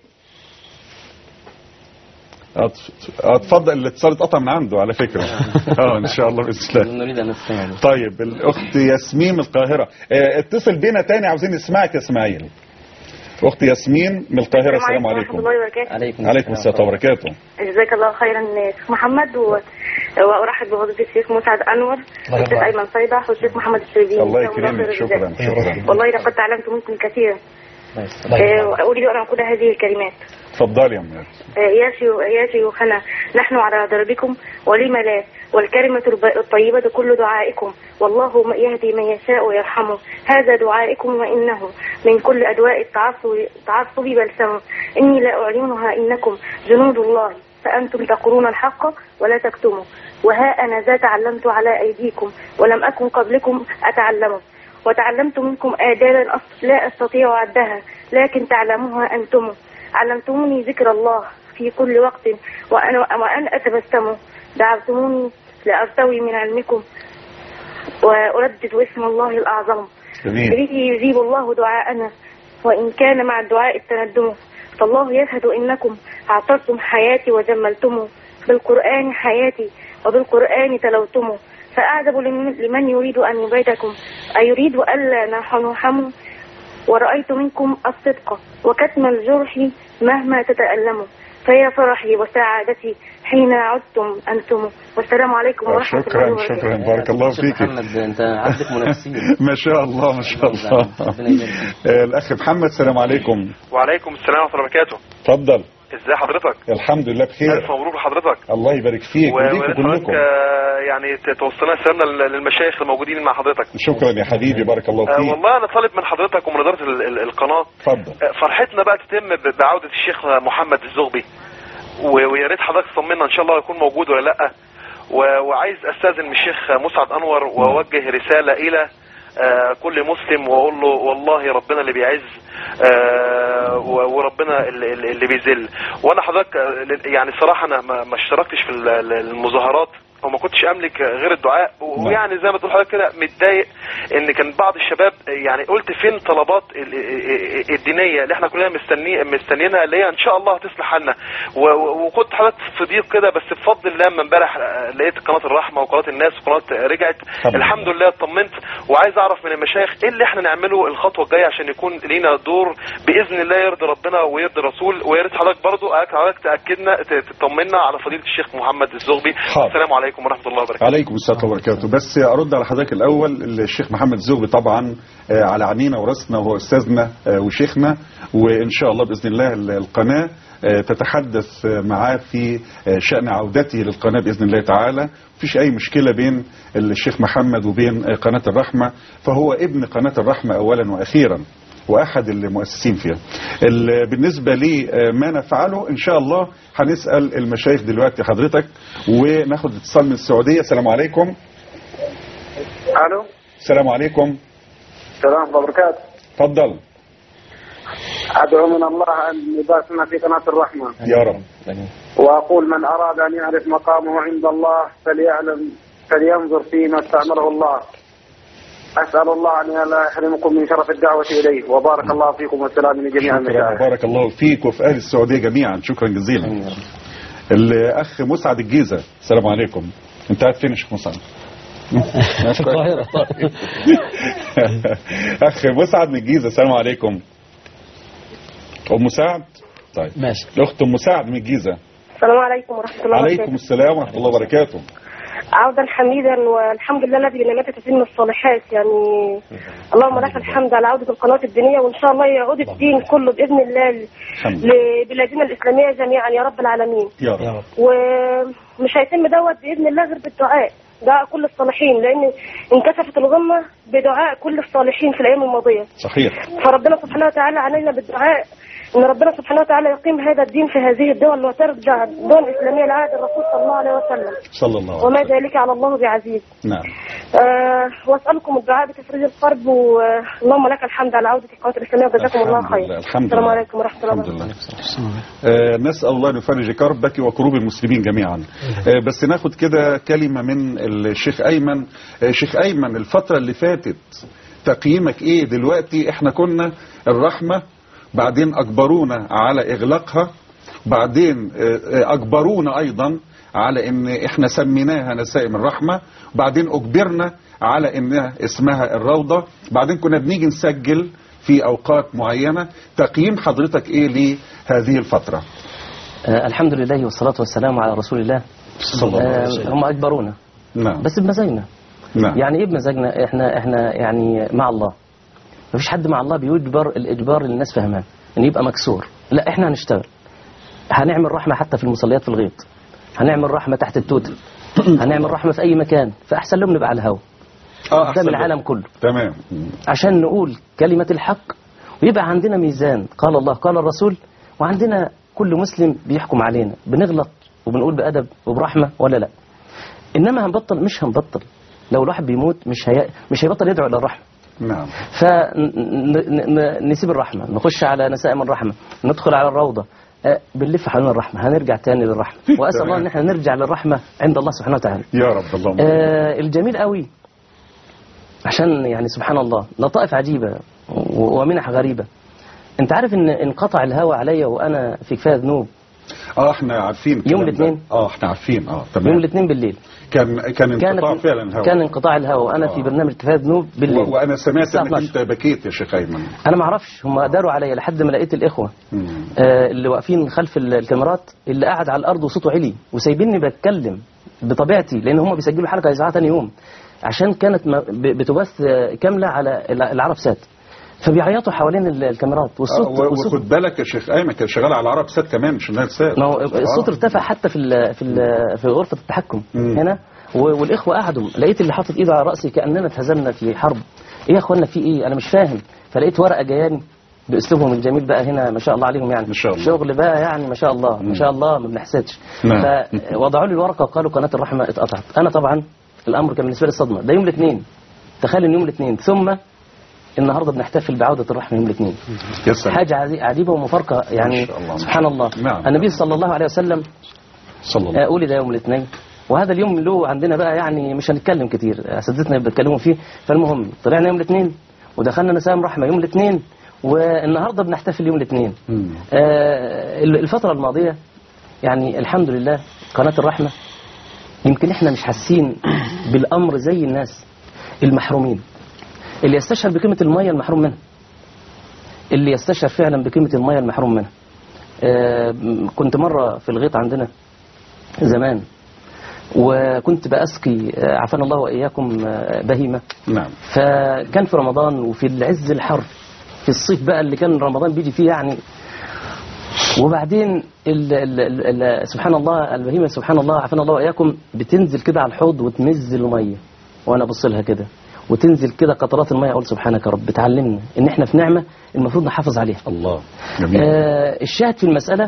آه، اتف- آه، اتفضل الاتصال اتقطع من عنده على فكره اه ان شاء الله باذن الله نريد ان نستمع له. طيب الاخت ياسمين من القاهره آه، اتصل بينا تاني عاوزين نسمعك يا اسماعيل اخت ياسمين من القاهره السلام ورحمة عليكم الله وبركاته عليكم عليكم السلام وبركاته جزاك الله خيرا شيخ محمد و... وارحب بفضيله الشيخ مسعد انور والشيخ ايمن صيبح والشيخ محمد الشربيني الله جزاهم يكرمك خير شكرا الجزاء. شكرا والله لقد تعلمت منكم كثيرا الله يسلمك. آه، واريد ان اقول هذه الكلمات اتفضلي يا ام آه، يا شيو- يا شيوخنا نحن على دربكم ولم لا والكلمة الب- الطيبة كل دعائكم والله م- يهدي من يشاء ويرحمه هذا دعائكم وإنه من كل أدواء التعصب التعصب بلسم إني لا أعلنها إنكم جنود الله فأنتم تقولون الحق ولا تكتموا وها أنا ذا تعلمت على أيديكم ولم أكن قبلكم أتعلمه وتعلمت منكم آدابا أص- لا أستطيع عدها لكن تعلموها أنتم علمتموني ذكر الله في كل وقت وأنا, وأن أتبسم دعوتموني لأرتوي من علمكم وأردد اسم الله الأعظم جميل به يجيب الله دعاءنا وإن كان مع الدعاء التندم فالله يشهد إنكم أعطرتم حياتي وجملتم بالقرآن حياتي وبالقرآن تلوتم فأعجب لمن- لمن يريد أن يبيدكم أيريد ألا نحنحم ورأيت منكم الصدق وكتم الجرح مهما تتألموا فيا فرحي وسعادتي حين عدتم أنتم والسلام عليكم آه، ورحمة الله شكرا وبركاته شكرا بارك الله شيخ فيك محمد انت عندك منافسين ما شاء الله ما شاء الله ربنا يبارك فيك. آه، الاخ محمد السلام عليكم وعليكم السلام ورحمة الله وبركاته اتفضل ازاي حضرتك الحمد لله بخير الف مبروك لحضرتك الله يبارك فيك و- وليكم وحضرتك كلكم آه، يعني ت- توصلنا سلامنا لل- للمشايخ الموجودين مع حضرتك شكرا يا حبيبي بارك الله آه، فيك والله انا طالب من حضرتك ومن اداره ال- ال- القناه اتفضل آه، فرحتنا بقى تتم ب- بعوده الشيخ محمد الزغبي و- ويا ريت حضرتك تطمنا ان شاء الله يكون موجود ولا لا و- وعايز استاذن من الشيخ مسعد انور واوجه رساله الى آه، كل مسلم واقول له والله ربنا اللي بيعز آه، و- وربنا اللي, اللي اللي بيذل وانا حضرتك آه، ل- يعني صراحه انا ما ما اشتركتش في ال- ال- المظاهرات وما كنتش املك غير الدعاء و- ويعني زي ما تقول حضرتك كده متضايق ان كان بعض الشباب يعني قلت فين طلبات ال- ال- الدينيه اللي احنا كلنا مستني مستنيينها اللي هي ان شاء الله هتصلح حالنا و- و- وكنت حضرتك في ضيق كده بس بفضل الله لما امبارح آه، لقيت قناه الرحمه وقناه الناس وقناه رجعت الحمد لله. الحمد لله اطمنت وعايز اعرف من المشايخ ايه اللي احنا نعمله الخطوه الجايه عشان يكون لينا دور باذن الله يرضي ربنا ويرضي الرسول ويا ريت حضرتك برضو حضرتك تاكدنا ت- تطمنا على فضيله الشيخ محمد الزغبي حاضر. السلام عليكم ورحمه الله وبركاته عليكم السلام وبركاته بس ارد على حضرتك الاول الشيخ محمد الزغبي طبعا آه، على عينينا وراسنا وهو استاذنا آه، وشيخنا وان شاء الله باذن الله ال- القناه آه، تتحدث آه، معاه في آه، شان عودته للقناه باذن الله تعالى مفيش اي مشكله بين الشيخ محمد وبين آه، قناه الرحمه فهو ابن قناه الرحمه اولا واخيرا واحد المؤسسين فيها ال- بالنسبه لي آه، ما نفعله ان شاء الله هنسال المشايخ دلوقتي حضرتك وناخد اتصال من السعوديه السلام عليكم الو السلام عليكم السلام ورحمه الله وبركاته اتفضل ادعو من الله ان يباركنا في قناه الرحمه يا رب واقول من اراد ان يعرف مقامه عند الله فليعلم فلينظر فيما استعمله الله اسال الله ان لا يحرمكم من شرف الدعوه اليه وبارك الله فيكم والسلام لجميع شكرا المشايخ بارك الله فيك وفي اهل السعوديه جميعا شكرا جزيلا الاخ مسعد الجيزه السلام عليكم انت قاعد فين يا شيخ مسعد في القاهرة اخ مسعد من الجيزه السلام عليكم ام مساعد طيب ماشي الاخت ام مساعد من الجيزه السلام عليكم ورحمة الله عليكم وبركاته السلام ورحمه الله وبركاته عودا حميدا والحمد لله الذي بنعمته تتم الصالحات يعني اللهم لك الحمد على عودة القناة الدينية وإن شاء الله يعود الدين كله بإذن الله الحمد لله لبلادنا الإسلامية جميعا يا رب العالمين يا رب ومش هيتم دوت بإذن الله غير بالدعاء دعاء كل الصالحين لأن انكشفت الغمة بدعاء كل الصالحين في الأيام الماضية صحيح فربنا سبحانه وتعالى علينا بالدعاء ان ربنا سبحانه وتعالى يقيم هذا الدين في هذه الدول وترجع الدول الاسلاميه لعهد الرسول صلى الله عليه وسلم صلى الله عليه وما وسلم ذلك على الله بعزيز نعم آه واسالكم الدعاء بتفريج القرب واللهم لك الحمد على عوده القوات الاسلاميه وجزاكم الله الحمد خير لله، الحمد السلام لله. عليكم ورحمه الله الحمد وبركاته لله آه، نسأل الله أن يفرج كربك وكروب المسلمين جميعا آه، بس ناخد كده كلمة من الشيخ أيمن آه، شيخ أيمن الفترة اللي فاتت تقييمك إيه دلوقتي إحنا كنا الرحمة بعدين أجبرونا على إغلاقها بعدين آه، آه، أجبرونا أيضا على إن إحنا سميناها نسائم الرحمة بعدين أجبرنا على إنها اسمها الروضة بعدين كنا بنيجي نسجل في أوقات معينة تقييم حضرتك إيه لهذه الفترة آه الحمد لله والصلاة والسلام على رسول الله صلى الله عليه آه وسلم. هم أجبرونا نعم بس بمزاجنا نعم يعني ايه بمزاجنا احنا احنا يعني مع الله مفيش حد مع الله بيجبر الاجبار اللي الناس فاهماه ان يبقى مكسور لا احنا هنشتغل هنعمل رحمه حتى في المصليات في الغيط هنعمل رحمه تحت التوتل هنعمل رحمه في اي مكان فاحسن لهم نبقى على الهوا اه قدام العالم كله تمام عشان نقول كلمة الحق ويبقى عندنا ميزان قال الله قال الرسول وعندنا كل مسلم بيحكم علينا بنغلط وبنقول بأدب وبرحمة ولا لا إنما هنبطل مش هنبطل لو الواحد بيموت مش هي... مش هيبطل يدعو إلى الرحمة نعم فنسيب الرحمة نخش على نسائم الرحمة ندخل على الروضة آه، بنلف حوالين الرحمة هنرجع تاني للرحمة وأسأل الله أن احنا نرجع للرحمة عند الله سبحانه وتعالى يا رب اللهم آه الجميل قوي عشان يعني سبحان الله لطائف عجيبة و- ومنح غريبة انت عارف ان انقطع الهوى عليا وانا في كفايه ذنوب اه احنا عارفين الكلام يوم ده. الاثنين؟ اه احنا عارفين اه يوم تمام الاثنين بالليل كان كان انقطاع كانت فعلا الهواء كان انقطاع الهوى وانا في برنامج كفايه ذنوب بالليل و- وانا سمعت الساعة انك 12. انت بكيت يا شيخ ايمن انا ما اعرفش هم داروا عليا لحد ما لقيت الاخوه مم. آه اللي واقفين خلف ال- الكاميرات اللي قاعد على الارض وصوته عالي وسايبيني بتكلم بطبيعتي لان هم بيسجلوا حلقه اذاعه ثاني يوم عشان كانت م- ب- بتبث آه، كامله على ال- العرب سات فبيعيطوا حوالين ال- الكاميرات والصوت, آه، و- والصوت وخد بالك يا شيخ ايمن كان شغال على عرب سات كمان مش النايل سات ما هو الصوت آه. ارتفع حتى في ال في ال في غرفه التحكم مم. هنا و- والاخوه قعدوا لقيت اللي حاطط ايده على راسي كاننا اتهزمنا في حرب ايه يا اخوانا في ايه انا مش فاهم فلقيت ورقه جاياني باسلوبهم الجميل بقى هنا ما شاء الله عليهم يعني ما شاء الله. شغل بقى يعني ما شاء الله ما شاء الله ما بنحسدش نعم. فوضعوا لي الورقه وقالوا قناه الرحمه اتقطعت انا طبعا الامر كان بالنسبه لي صدمه ده يوم الاثنين تخيل ان يوم الاثنين ثم النهارده بنحتفل بعوده الرحمه يوم الاثنين يا سلام حاجه عزي- عجيبه ومفارقه يعني ما شاء الله. سبحان الله نعم. النبي صلى الله عليه وسلم صلى الله آه، ولد يوم الاثنين وهذا اليوم له عندنا بقى يعني مش هنتكلم كتير اساتذتنا بيتكلموا فيه فالمهم طلعنا يوم الاثنين ودخلنا نسام رحمه يوم الاثنين والنهارده بنحتفل يوم الاثنين مم. آه، الفتره الماضيه يعني الحمد لله قناه الرحمه يمكن احنا مش حاسين بالامر زي الناس المحرومين اللي يستشعر بقيمه الميه المحروم منها اللي يستشعر فعلا بقيمه الميه المحروم منها آه، كنت مره في الغيط عندنا زمان وكنت بأسقي آه، عافانا الله وإياكم آه، بهيمة نعم فكان في رمضان وفي العز الحر في الصيف بقى اللي كان رمضان بيجي فيه يعني وبعدين ال ال ال ال سبحان الله البهيمة سبحان الله عافانا الله وإياكم بتنزل كده على الحوض وتمز المية وأنا أبص لها كده وتنزل كده قطرات المية أقول سبحانك يا رب بتعلمنا إن إحنا في نعمة المفروض نحافظ عليها الله جميل آه الشاهد في المسألة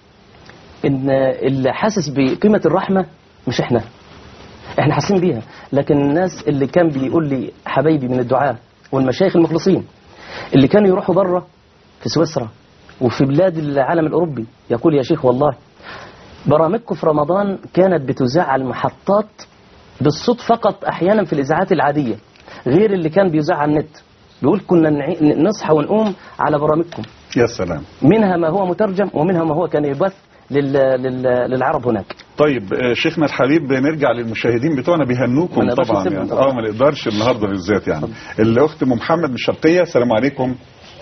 إن اللي حاسس بقيمة الرحمة مش إحنا إحنا حاسين بيها لكن الناس اللي كان بيقول لي حبايبي من الدعاء والمشايخ المخلصين اللي كانوا يروحوا بره في سويسرا وفي بلاد العالم الأوروبي يقول يا شيخ والله برامجكم في رمضان كانت بتذاع على المحطات بالصوت فقط أحيانا في الإذاعات العادية غير اللي كان بيذاع على النت بيقول كنا نعي- نصحى ونقوم على برامجكم يا سلام منها ما هو مترجم ومنها ما هو كان يبث لل... لل... للعرب هناك طيب آه، شيخنا الحبيب نرجع للمشاهدين بتوعنا ما بيهنوكم نقدرش طبعا نسيبهم يعني طبعا. اه ما نقدرش النهارده بالذات يعني الاخت ام محمد من الشرقيه السلام عليكم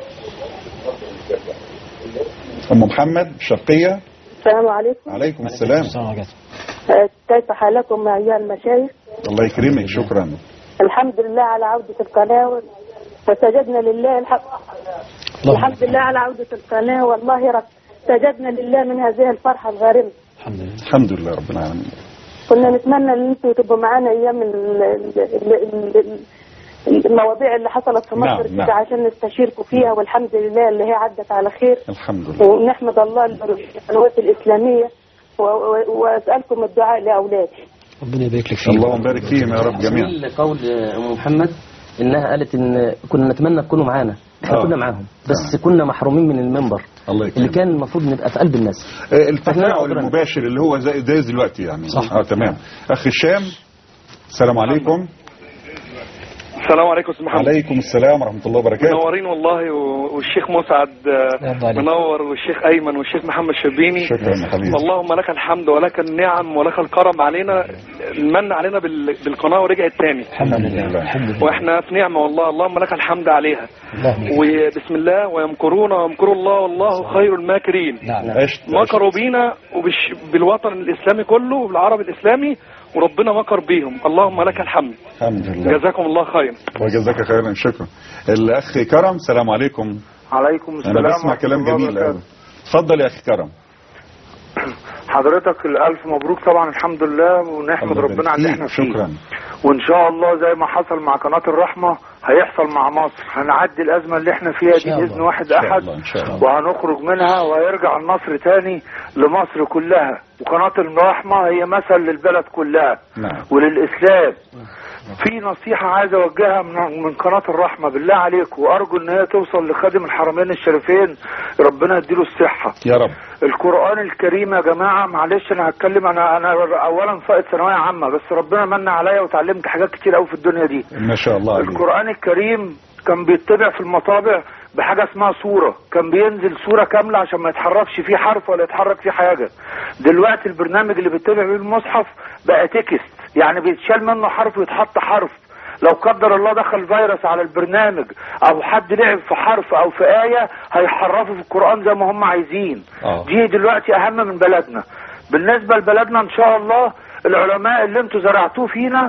ام محمد من الشرقيه السلام عليكم عليكم السلام آه، كيف حالكم مع أيها المشايخ الله يكرمك شكرا الحمد لله على عودة القناة وسجدنا لله الحمد, الحمد لله على عودة القناة والله رب سجدنا لله من هذه الفرحة الغارمة الحمد لله رب العالمين كنا نتمنى ان انتوا تبقوا معانا ايام ال- ال- ال- ال- المواضيع اللي حصلت في نعم، مصر نعم. كده عشان نستشيركم فيها والحمد لله اللي هي عدت على خير الحمد لله ونحمد الله للقنوات الإسلامية و- و- وأسألكم الدعاء لأولادي ربنا يبارك لك فيك اللهم بارك فيهم يا رب جميعا جميل قول ام محمد انها قالت ان كنا نتمنى تكونوا معانا احنا آه. كنا معاهم بس كنا محرومين من المنبر الله اللي يكرمك كان المفروض نبقى في قلب الناس آه، التفاعل عذرا. المباشر اللي هو زي زي دلوقتي يعني صح اه تمام اخ هشام السلام عليكم السلام عليكم استاذ محمد عليكم السلام ورحمه الله وبركاته منورين والله و- والشيخ مسعد آه، يرضى عليك. منور والشيخ ايمن والشيخ محمد شربيني شكرا يا حبيبي اللهم لك الحمد ولك النعم ولك الكرم علينا المن علينا بال- بالقناه ورجعت تاني الحمد لله الحمد لله واحنا في نعمه والله اللهم لك الحمد عليها اللهم لك. وبسم الله ويمكرون ويمكر الله والله خير الماكرين نعم عشت مكروا بينا وبالوطن الاسلامي كله وبالعرب الاسلامي وربنا مكر بيهم اللهم لك الحمد الحمد لله جزاكم الله خيرا وجزاك خيرا شكرا الاخ كرم السلام عليكم عليكم السلام انا بسمع ورحمة كلام الله جميل وبركاته. قوي اتفضل يا اخي كرم حضرتك الألف مبروك طبعا الحمد لله ونحمد الله ربنا على اللي يبارك احنا فيك. فيه شكرا وإن شاء الله زي ما حصل مع قناة الرحمة هيحصل مع مصر هنعدي الأزمة اللي احنا فيها دي شاء الله. بإذن واحد ان شاء أحد الله ان شاء الله وهنخرج منها وهيرجع النصر تاني لمصر كلها وقناة الرحمة هي مثل للبلد كلها نعم وللإسلام في نصيحة عايز أوجهها من من قناة الرحمة بالله عليك وأرجو إن هي توصل لخادم الحرمين الشريفين ربنا يديله الصحة يا رب القرآن الكريم يا جماعة معلش أنا هتكلم أنا أنا أولا ساقط ثانوية عامة بس ربنا من عليا وتعلمت حاجات كتير أوي في الدنيا دي ما شاء الله عليك القرآن الكريم كان بيطبع في المطابع بحاجة اسمها صورة كان بينزل صورة كاملة عشان ما يتحركش فيه حرف ولا يتحرك فيه حاجة دلوقتي البرنامج اللي بيطبع بيه المصحف بقى تكست يعني بيتشال منه حرف ويتحط حرف لو قدر الله دخل فيروس على البرنامج او حد لعب في حرف او في آية هيحرفوا في القرآن زي ما هم عايزين آه. دي دلوقتي اهم من بلدنا بالنسبة لبلدنا ان شاء الله العلماء اللي انتوا زرعتوه فينا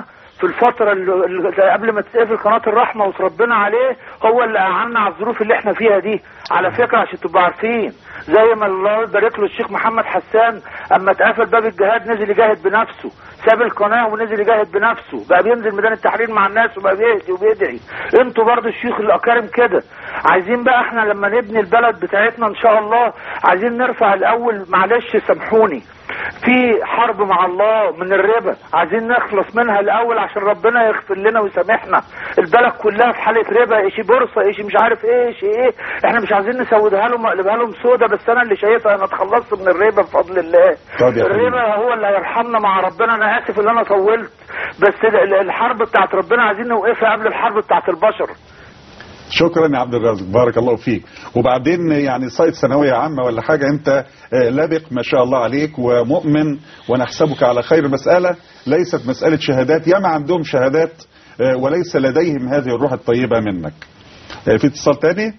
في الفترة اللي اللي قبل ما تتقفل قناة الرحمة وتربنا عليه هو اللي أعنا على الظروف اللي احنا فيها دي على فكرة عشان تبقوا عارفين زي ما الله يبارك له الشيخ محمد حسان اما اتقفل باب الجهاد نزل يجاهد بنفسه ساب القناة ونزل يجاهد بنفسه بقى بينزل ميدان التحرير مع الناس وبقى بيهدي وبيدعي انتوا برضو الشيوخ الاكارم كده عايزين بقى احنا لما نبني البلد بتاعتنا ان شاء الله عايزين نرفع الاول معلش سامحوني في حرب مع الله من الربا عايزين نخلص منها الاول عشان ربنا يغفر لنا ويسامحنا البلد كلها في حاله ربا ايش بورصه ايش مش عارف ايه ايش ايه احنا مش عايزين نسودها لهم نقلبها لهم سودا بس انا اللي شايفها انا اتخلصت من الربا بفضل الله طب يا حبيبي. الربا هو اللي هيرحمنا مع ربنا انا اسف ان انا طولت بس ال- ال- الحرب بتاعت ربنا عايزين نوقفها قبل الحرب بتاعت البشر شكرا يا عبد الرازق بارك الله فيك وبعدين يعني صيد ثانويه عامه ولا حاجه انت آه، لابق ما شاء الله عليك ومؤمن ونحسبك على خير مساله ليست مساله شهادات ياما عندهم شهادات آه، وليس لديهم هذه الروح الطيبه منك آه، في اتصال تاني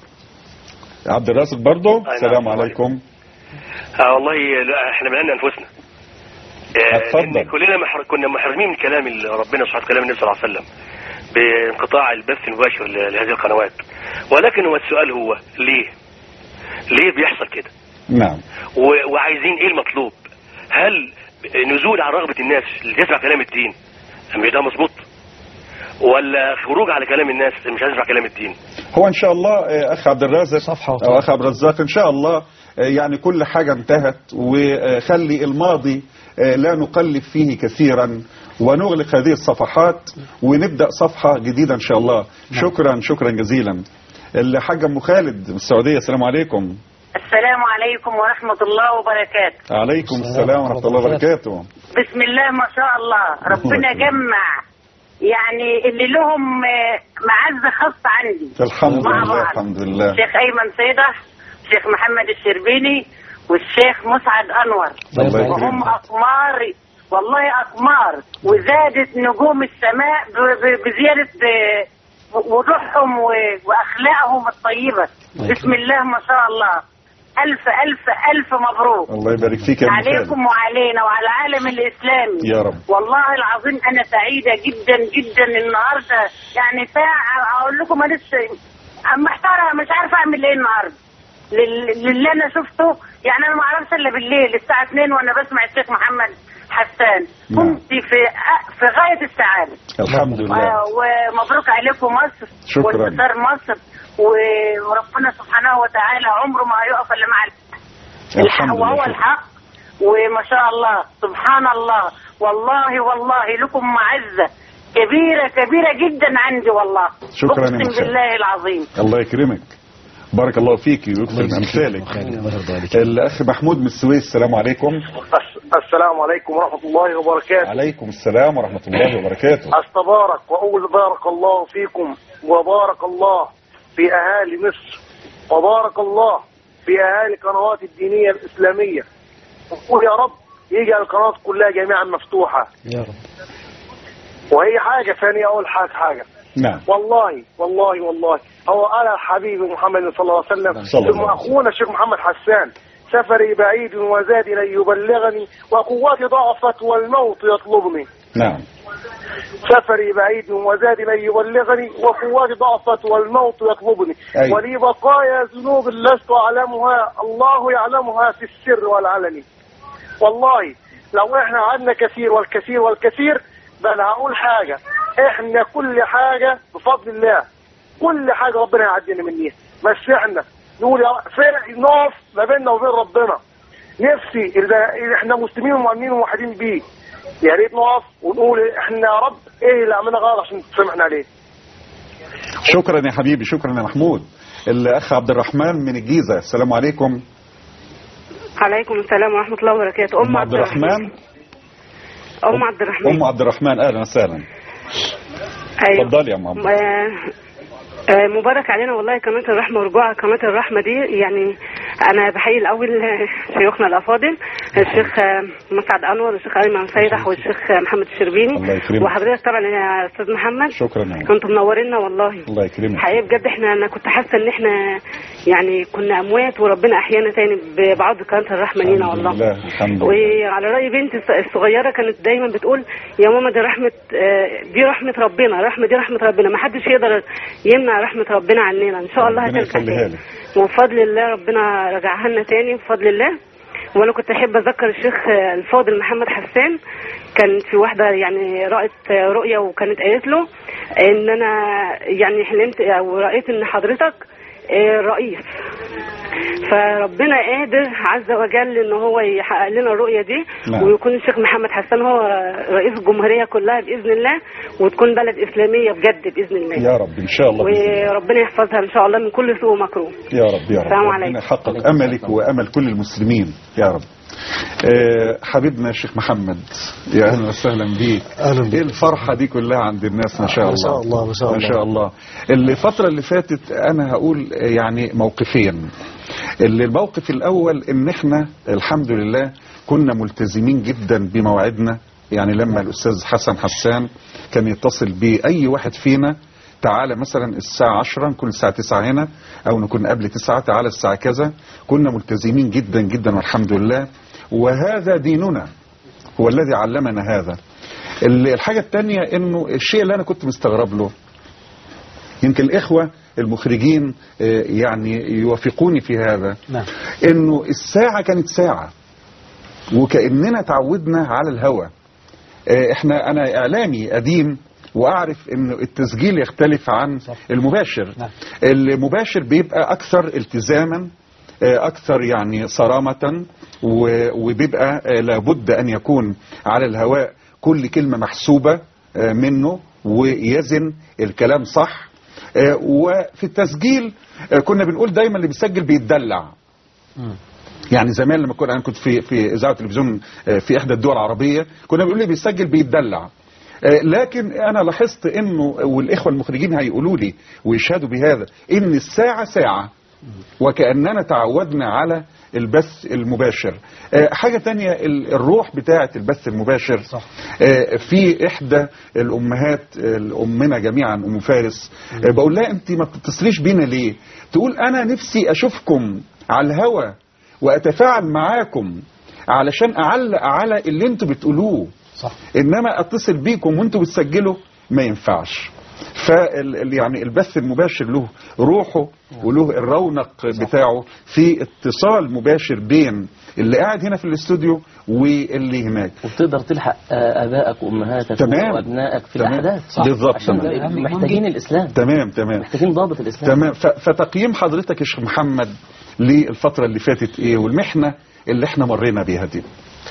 عبد الرازق برضو نعم. السلام عليكم اه والله لا احنا بنعنا انفسنا آه، اتفضل. لأن كلنا محر... كنا محرمين من كلام ال- ربنا سبحانه كلام النبي صلى الله عليه وسلم بانقطاع البث المباشر ل- لهذه القنوات ولكن هو السؤال هو ليه ليه بيحصل كده نعم و... وعايزين ايه المطلوب هل نزول عن رغبة الناس اللي تسمع كلام الدين أم ده مظبوط ولا خروج على كلام الناس اللي مش هتسمع كلام الدين هو ان شاء الله آه، اخ عبد الرازق صفحة او اخ عبد الرزاق ان شاء الله آه، يعني كل حاجه انتهت وخلي الماضي آه، لا نقلب فيه كثيرا ونغلق هذه الصفحات ونبدا صفحه جديده ان شاء الله شكرا شكرا جزيلا الحاج ام خالد من السعوديه السلام عليكم السلام عليكم ورحمة الله وبركاته عليكم السلام ورحمه الله وبركاته بسم الله ما شاء الله ربنا جمع يعني اللي لهم آه، معزة خاصة عندي الحمد مع لله بعض. الحمد لله الشيخ أيمن صيدة الشيخ محمد الشربيني والشيخ مسعد أنور الله وهم يكرمك أقمار والله أقمار وزادت نجوم السماء ب- ب- بزيادة آه، وضوحهم و- وأخلاقهم الطيبة بسم الله ما شاء الله ألف ألف ألف مبروك الله يبارك فيك يا ام خالد عليكم وعلينا وعلى العالم الإسلامي يا رب والله العظيم أنا سعيدة جدا جدا النهاردة يعني ساعة أقول لكم أنا لسه محتارة مش عارفة أعمل إيه النهاردة لل- للي أنا شفته يعني أنا ما أعرفش إلا بالليل الساعة 2 وأنا بسمع الشيخ محمد حسان نعم. كنت في في غاية السعادة الحمد لله آه، ومبروك عليكم مصر شكراً. وانتصار مصر و- وربنا سبحانه وتعالى عمره ما هيقف إلا مع الحق الحمد لله وهو شكراً. الحق وما شاء الله سبحان الله والله والله لكم معزة كبيرة كبيرة جدا عندي والله شكراً يا أقسم مشاهد. بالله العظيم الله يكرمك بارك الله فيك ويكرم امثالك الاخ محمود من السويس السلام عليكم السلام عليكم ورحمة الله وبركاته عليكم السلام ورحمه الله وبركاته أستبارك وأقول بارك الله فيكم وبارك الله في أهالي مصر وبارك الله في أهالي القنوات الدينية الإسلامية وقول يا رب يجعل القنوات كلها جميعا مفتوحة يا رب وهي حاجة ثانية أول حاجة حاجة نعم والله والله والله هو قال الحبيب محمد صلى الله عليه وسلم صلى الله ثم عليه أخونا الشيخ محمد حسان سفري بعيد وزاد لن يبلغني وقوتي ضعفت والموت يطلبني نعم سفري بعيد وزاد لن يبلغني وقوتي ضعفت والموت يطلبني أيوة. ولي بقايا ذنوب لست أعلمها الله يعلمها في السر والعلن والله لو احنا عندنا كثير والكثير والكثير بل هقول حاجة احنا كل حاجة بفضل الله كل حاجة ربنا يعدينا منيها بس احنا نقول يا فرق نقف ما بيننا وبين ربنا نفسي اذا إذا احنا مسلمين ومؤمنين وموحدين بيه يا ريت نقف ونقول احنا يا رب ايه اللي عملنا غلط عشان تسامحنا عليه شكرا يا حبيبي شكرا يا محمود الاخ عبد الرحمن من الجيزه السلام عليكم عليكم السلام ورحمة الله وبركاته ام عبد الرحمن أم عبد الرحمن ام عبد الرحمن اهلا وسهلا أيوة اتفضلي يا ام عبد آه، آه، مبارك علينا والله قناة الرحمة ورجوع قناة الرحمة دي يعني أنا بحيي الأول آه، شيوخنا الأفاضل الشيخ آه، مسعد انور والشيخ ايمن فايدح والشيخ آه، محمد الشربيني الله يكرمك. وحضرتك طبعا يا استاذ محمد شكرا يا كنتوا منورينا والله الله يكرمك حقيقة بجد احنا انا كنت حاسه ان احنا يعني كنا اموات وربنا احيانا تاني بعض قناه الرحمه لينا والله لله الحمد لله وعلى رأي بنتي الص- الصغيرة كانت دايما بتقول يا ماما دي رحمة آه، دي رحمة ربنا رحمة دي رحمة ربنا ما حدش يقدر يمنع رحمة ربنا عننا ان شاء الله ربنا هترجع يخليها تاني لك وبفضل الله ربنا رجعها لنا تاني بفضل الله وانا كنت احب اذكر الشيخ آه، الفاضل محمد حسان كان في واحده يعني رأت آه، رؤيه وكانت قالت له ان انا يعني حلمت او رايت ان حضرتك آه، رئيس فربنا قادر عز وجل ان هو يحقق لنا الرؤيه دي نعم. ويكون الشيخ محمد حسان هو رئيس الجمهوريه كلها باذن الله وتكون بلد اسلاميه بجد باذن الله يا رب ان شاء الله بإذن الله. وربنا يحفظها ان شاء الله من كل سوء ومكروه يا رب يا رب السلام ربنا عليكم. يحقق املك وامل كل المسلمين يا رب آه، حبيبنا الشيخ محمد يا اهلا وسهلا بيك أهلا ايه الفرحه دي كلها عند الناس ما شاء ما الله شاء الله، ما شاء ما الله. شاء الله الفتره اللي فاتت انا هقول آه، يعني موقفين اللي الموقف الاول ان احنا الحمد لله كنا ملتزمين جدا بمواعيدنا يعني لما الاستاذ حسن حسان كان يتصل باي واحد فينا تعالى مثلا الساعة 10 نكون الساعة 9 هنا أو نكون قبل 9 تعالى الساعة كذا كنا ملتزمين جدا جدا والحمد لله وهذا ديننا هو الذي علمنا هذا ال- الحاجة الثانية انه الشيء اللي انا كنت مستغرب له يمكن الاخوة المخرجين آه، يعني يوافقوني في هذا نعم انه الساعة كانت ساعة وكأننا تعودنا على الهوى آه، احنا انا اعلامي قديم واعرف ان التسجيل يختلف عن المباشر نعم. المباشر بيبقى اكثر التزاما آه، اكثر يعني صرامة و- وبيبقى آه، لابد ان يكون على الهواء كل كلمة محسوبة آه، منه ويزن الكلام صح آه، وفي التسجيل آه، كنا بنقول دايما اللي بيسجل بيتدلع يعني زمان لما كنا انا كنت في في اذاعه التلفزيون آه، في احدى الدول العربيه كنا بنقول لي بيسجل بيتدلع آه، لكن انا لاحظت انه والاخوه المخرجين هيقولوا لي ويشهدوا بهذا ان الساعه ساعه وكاننا تعودنا على البث المباشر آه، حاجة تانية ال- الروح بتاعة البث المباشر صح. آه، في إحدى الأمهات آه، أمنا جميعا أم فارس آه، بقول لها أنت ما بتتصليش بينا ليه تقول أنا نفسي أشوفكم على الهوا وأتفاعل معاكم علشان أعلق على اللي أنتوا بتقولوه صح انما اتصل بيكم وانتوا بتسجلوا ما ينفعش فال يعني البث المباشر له روحه وله الرونق بتاعه في اتصال مباشر بين اللي قاعد هنا في الاستوديو واللي هناك وبتقدر تلحق آه، ابائك وامهاتك تمام. وابنائك في تمام. الاحداث صح. بالظبط. عشان تمام. محتاجين الاسلام تمام تمام محتاجين ضابط الاسلام تمام ف- فتقييم حضرتك يا شيخ محمد للفترة اللي فاتت ايه والمحنة اللي احنا مرينا بيها دي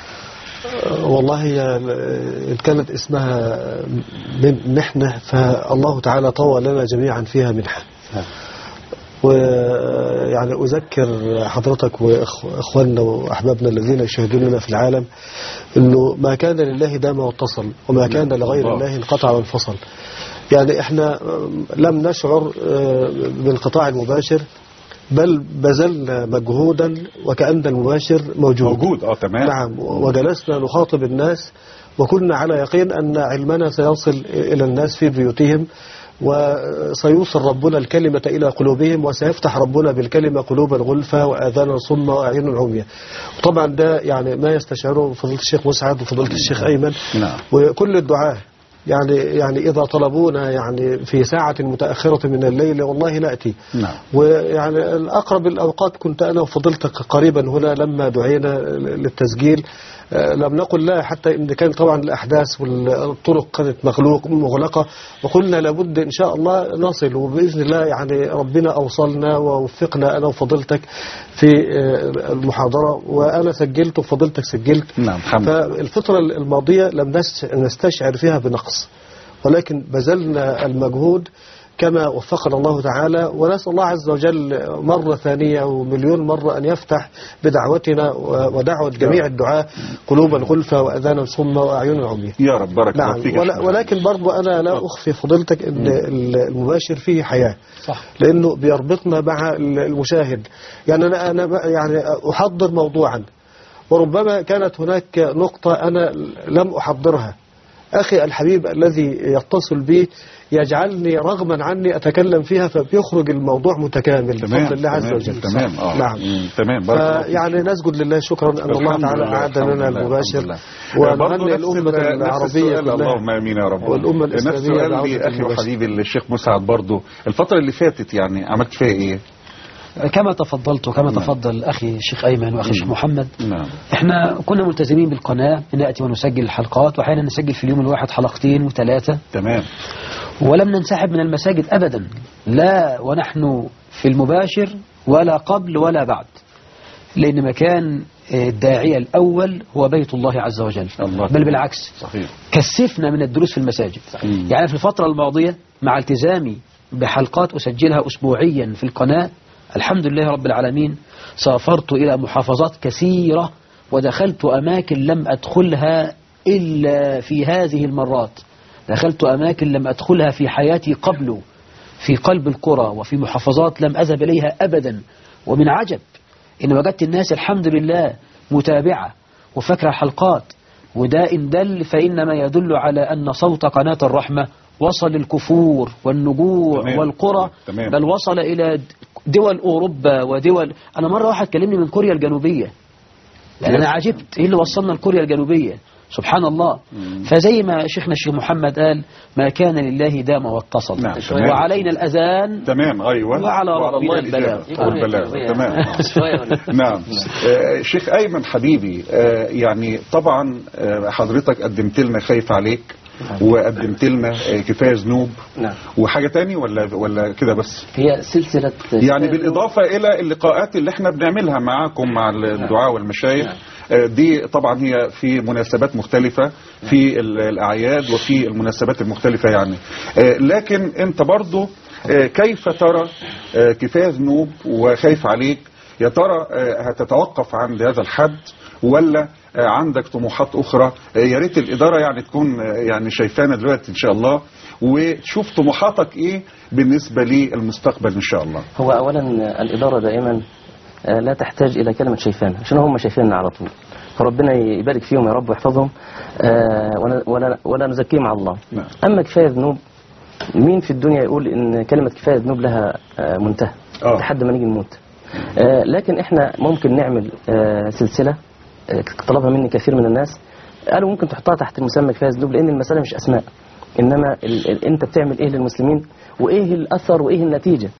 والله هي إن كانت اسمها من- محنة فالله تعالى طوى لنا جميعا فيها منحة ويعني أذكر حضرتك وإخواننا وأحبابنا الذين يشاهدوننا في العالم أنه ما كان لله دام واتصل وما كان لغير الله انقطع وانفصل يعني احنا لم نشعر بالانقطاع المباشر بل بذلنا مجهودا وكأن المباشر موجود موجود اه تمام نعم وجلسنا نخاطب الناس وكنا على يقين أن علمنا سيصل إلى الناس في بيوتهم وسيوصل ربنا الكلمة إلى قلوبهم وسيفتح ربنا بالكلمة قلوبا غلفا وآذانا صما وأعين عميا طبعا ده يعني ما يستشعره فضيلة الشيخ مسعد وفضيلة الشيخ أيمن نعم وكل الدعاة يعني يعني إذا طلبونا يعني في ساعة متأخرة من الليل والله نأتي نعم ويعني الأقرب الأوقات كنت أنا وفضيلتك قريبا هنا لما دعينا للتسجيل آه، لم نقل لا حتى إن كان طبعا الأحداث والطرق كانت مغلوق مغلقة وقلنا لابد إن شاء الله نصل وبإذن الله يعني ربنا أوصلنا ووفقنا أنا وفضيلتك في آه، المحاضرة وأنا سجلت وفضيلتك سجلت نعم الحمد لله فالفترة الماضية لم نس- نستشعر فيها بنقص ولكن بذلنا المجهود كما وفقنا الله تعالى ونسأل الله عز وجل مرة ثانية ومليون مرة أن يفتح بدعوتنا و- ودعوة جميع الدعاء قلوبا غلفة وأذانا صمة وأعين عمية يا رب بارك الله نعم فيك يا ولا شيخ. ولكن برضو أنا لا أخفي فضيلتك أن المباشر فيه حياة صح لأنه بيربطنا مع المشاهد يعني أنا أنا يعني أحضر موضوعا وربما كانت هناك نقطة أنا لم أحضرها أخي الحبيب الذي يتصل بي يجعلني رغما عني أتكلم فيها فبيخرج الموضوع متكامل تمام بفضل الله عز تمام، وجل تمام اه نعم مم، تمام بارك الله فيك. يعني نسجد لله شكرا أن الله الحمد تعالى لله، أعد الحمد لنا لله، المباشر الحمد لله. برضه ونهنئ نفس الأمة ال- نفس العربية السؤال كلها اللهم امين يا رب والأمة نفس الإسلامية السؤال بعودة لاخي المباشر. وحبيبي الشيخ مسعد برضه الفتره اللي فاتت يعني عملت فيها ايه؟ كما تفضلت وكما تفضل أخي الشيخ أيمن وأخي الشيخ محمد نعم احنا كنا ملتزمين بالقناة نأتي ونسجل الحلقات وأحيانا نسجل في اليوم الواحد حلقتين وثلاثة تمام ولم ننسحب من المساجد أبدا لا ونحن في المباشر ولا قبل ولا بعد لأن مكان الداعية الأول هو بيت الله عز وجل الله بل بالعكس صحيح كثفنا من الدروس في المساجد يعني في الفترة الماضية مع التزامي بحلقات أسجلها أسبوعيا في القناة الحمد لله رب العالمين سافرت إلى محافظات كثيرة ودخلت أماكن لم أدخلها إلا في هذه المرات دخلت أماكن لم أدخلها في حياتي قبل في قلب القرى وفي محافظات لم أذهب إليها أبدا ومن عجب إن وجدت الناس الحمد لله متابعة وفاكرة الحلقات وده إن دل فإنما يدل على أن صوت قناة الرحمة وصل الكفور والنجوع تمام. والقرى تمام. بل وصل إلى دول أوروبا ودول أنا مرة واحد كلمني من كوريا الجنوبية يعني أنا عجبت إيه اللي وصلنا لكوريا الجنوبية سبحان الله فزي ما شيخنا الشيخ محمد قال ما كان لله دام واتصل نعم، تمام. وعلينا الأذان تمام ايوه وعلى ربنا الله البلاغ. البلاغ والبلاغ تمام نعم آه، شيخ ايمن حبيبي آه، يعني طبعا آه، حضرتك قدمت لنا خايف عليك وقدمت لنا آه، كفايه ذنوب نعم وحاجه تاني ولا ولا كده بس هي سلسلة يعني بالإضافة إلى اللقاءات اللي احنا بنعملها معاكم مع الدعاء والمشايخ آه، دي طبعا هي في مناسبات مختلفة في ال- الأعياد وفي المناسبات المختلفة يعني آه، لكن أنت برضو آه، كيف ترى آه، كفاية ذنوب وخايف عليك يا ترى آه، هتتوقف عند هذا الحد ولا آه، عندك طموحات أخرى آه، يا ريت الإدارة يعني تكون آه، يعني شايفانا دلوقتي إن شاء الله وتشوف طموحاتك إيه بالنسبة للمستقبل إن شاء الله هو أولا الإدارة دائما آه، لا تحتاج إلى كلمة شايفانا عشان هم شايفيننا على طول فربنا يبارك فيهم يا رب ويحفظهم آه، ولا- ولا ولا نزكيهم على الله نعم. أما كفاية ذنوب مين في الدنيا يقول إن كلمة كفاية ذنوب لها آه، منتهى آه. لحد ما نيجي نموت آه، لكن احنا ممكن نعمل آه، سلسلة آه، طلبها مني كثير من الناس قالوا ممكن تحطها تحت مسمى كفاية ذنوب لأن المسألة مش أسماء إنما ال ال أنت بتعمل إيه للمسلمين وإيه الأثر وإيه النتيجة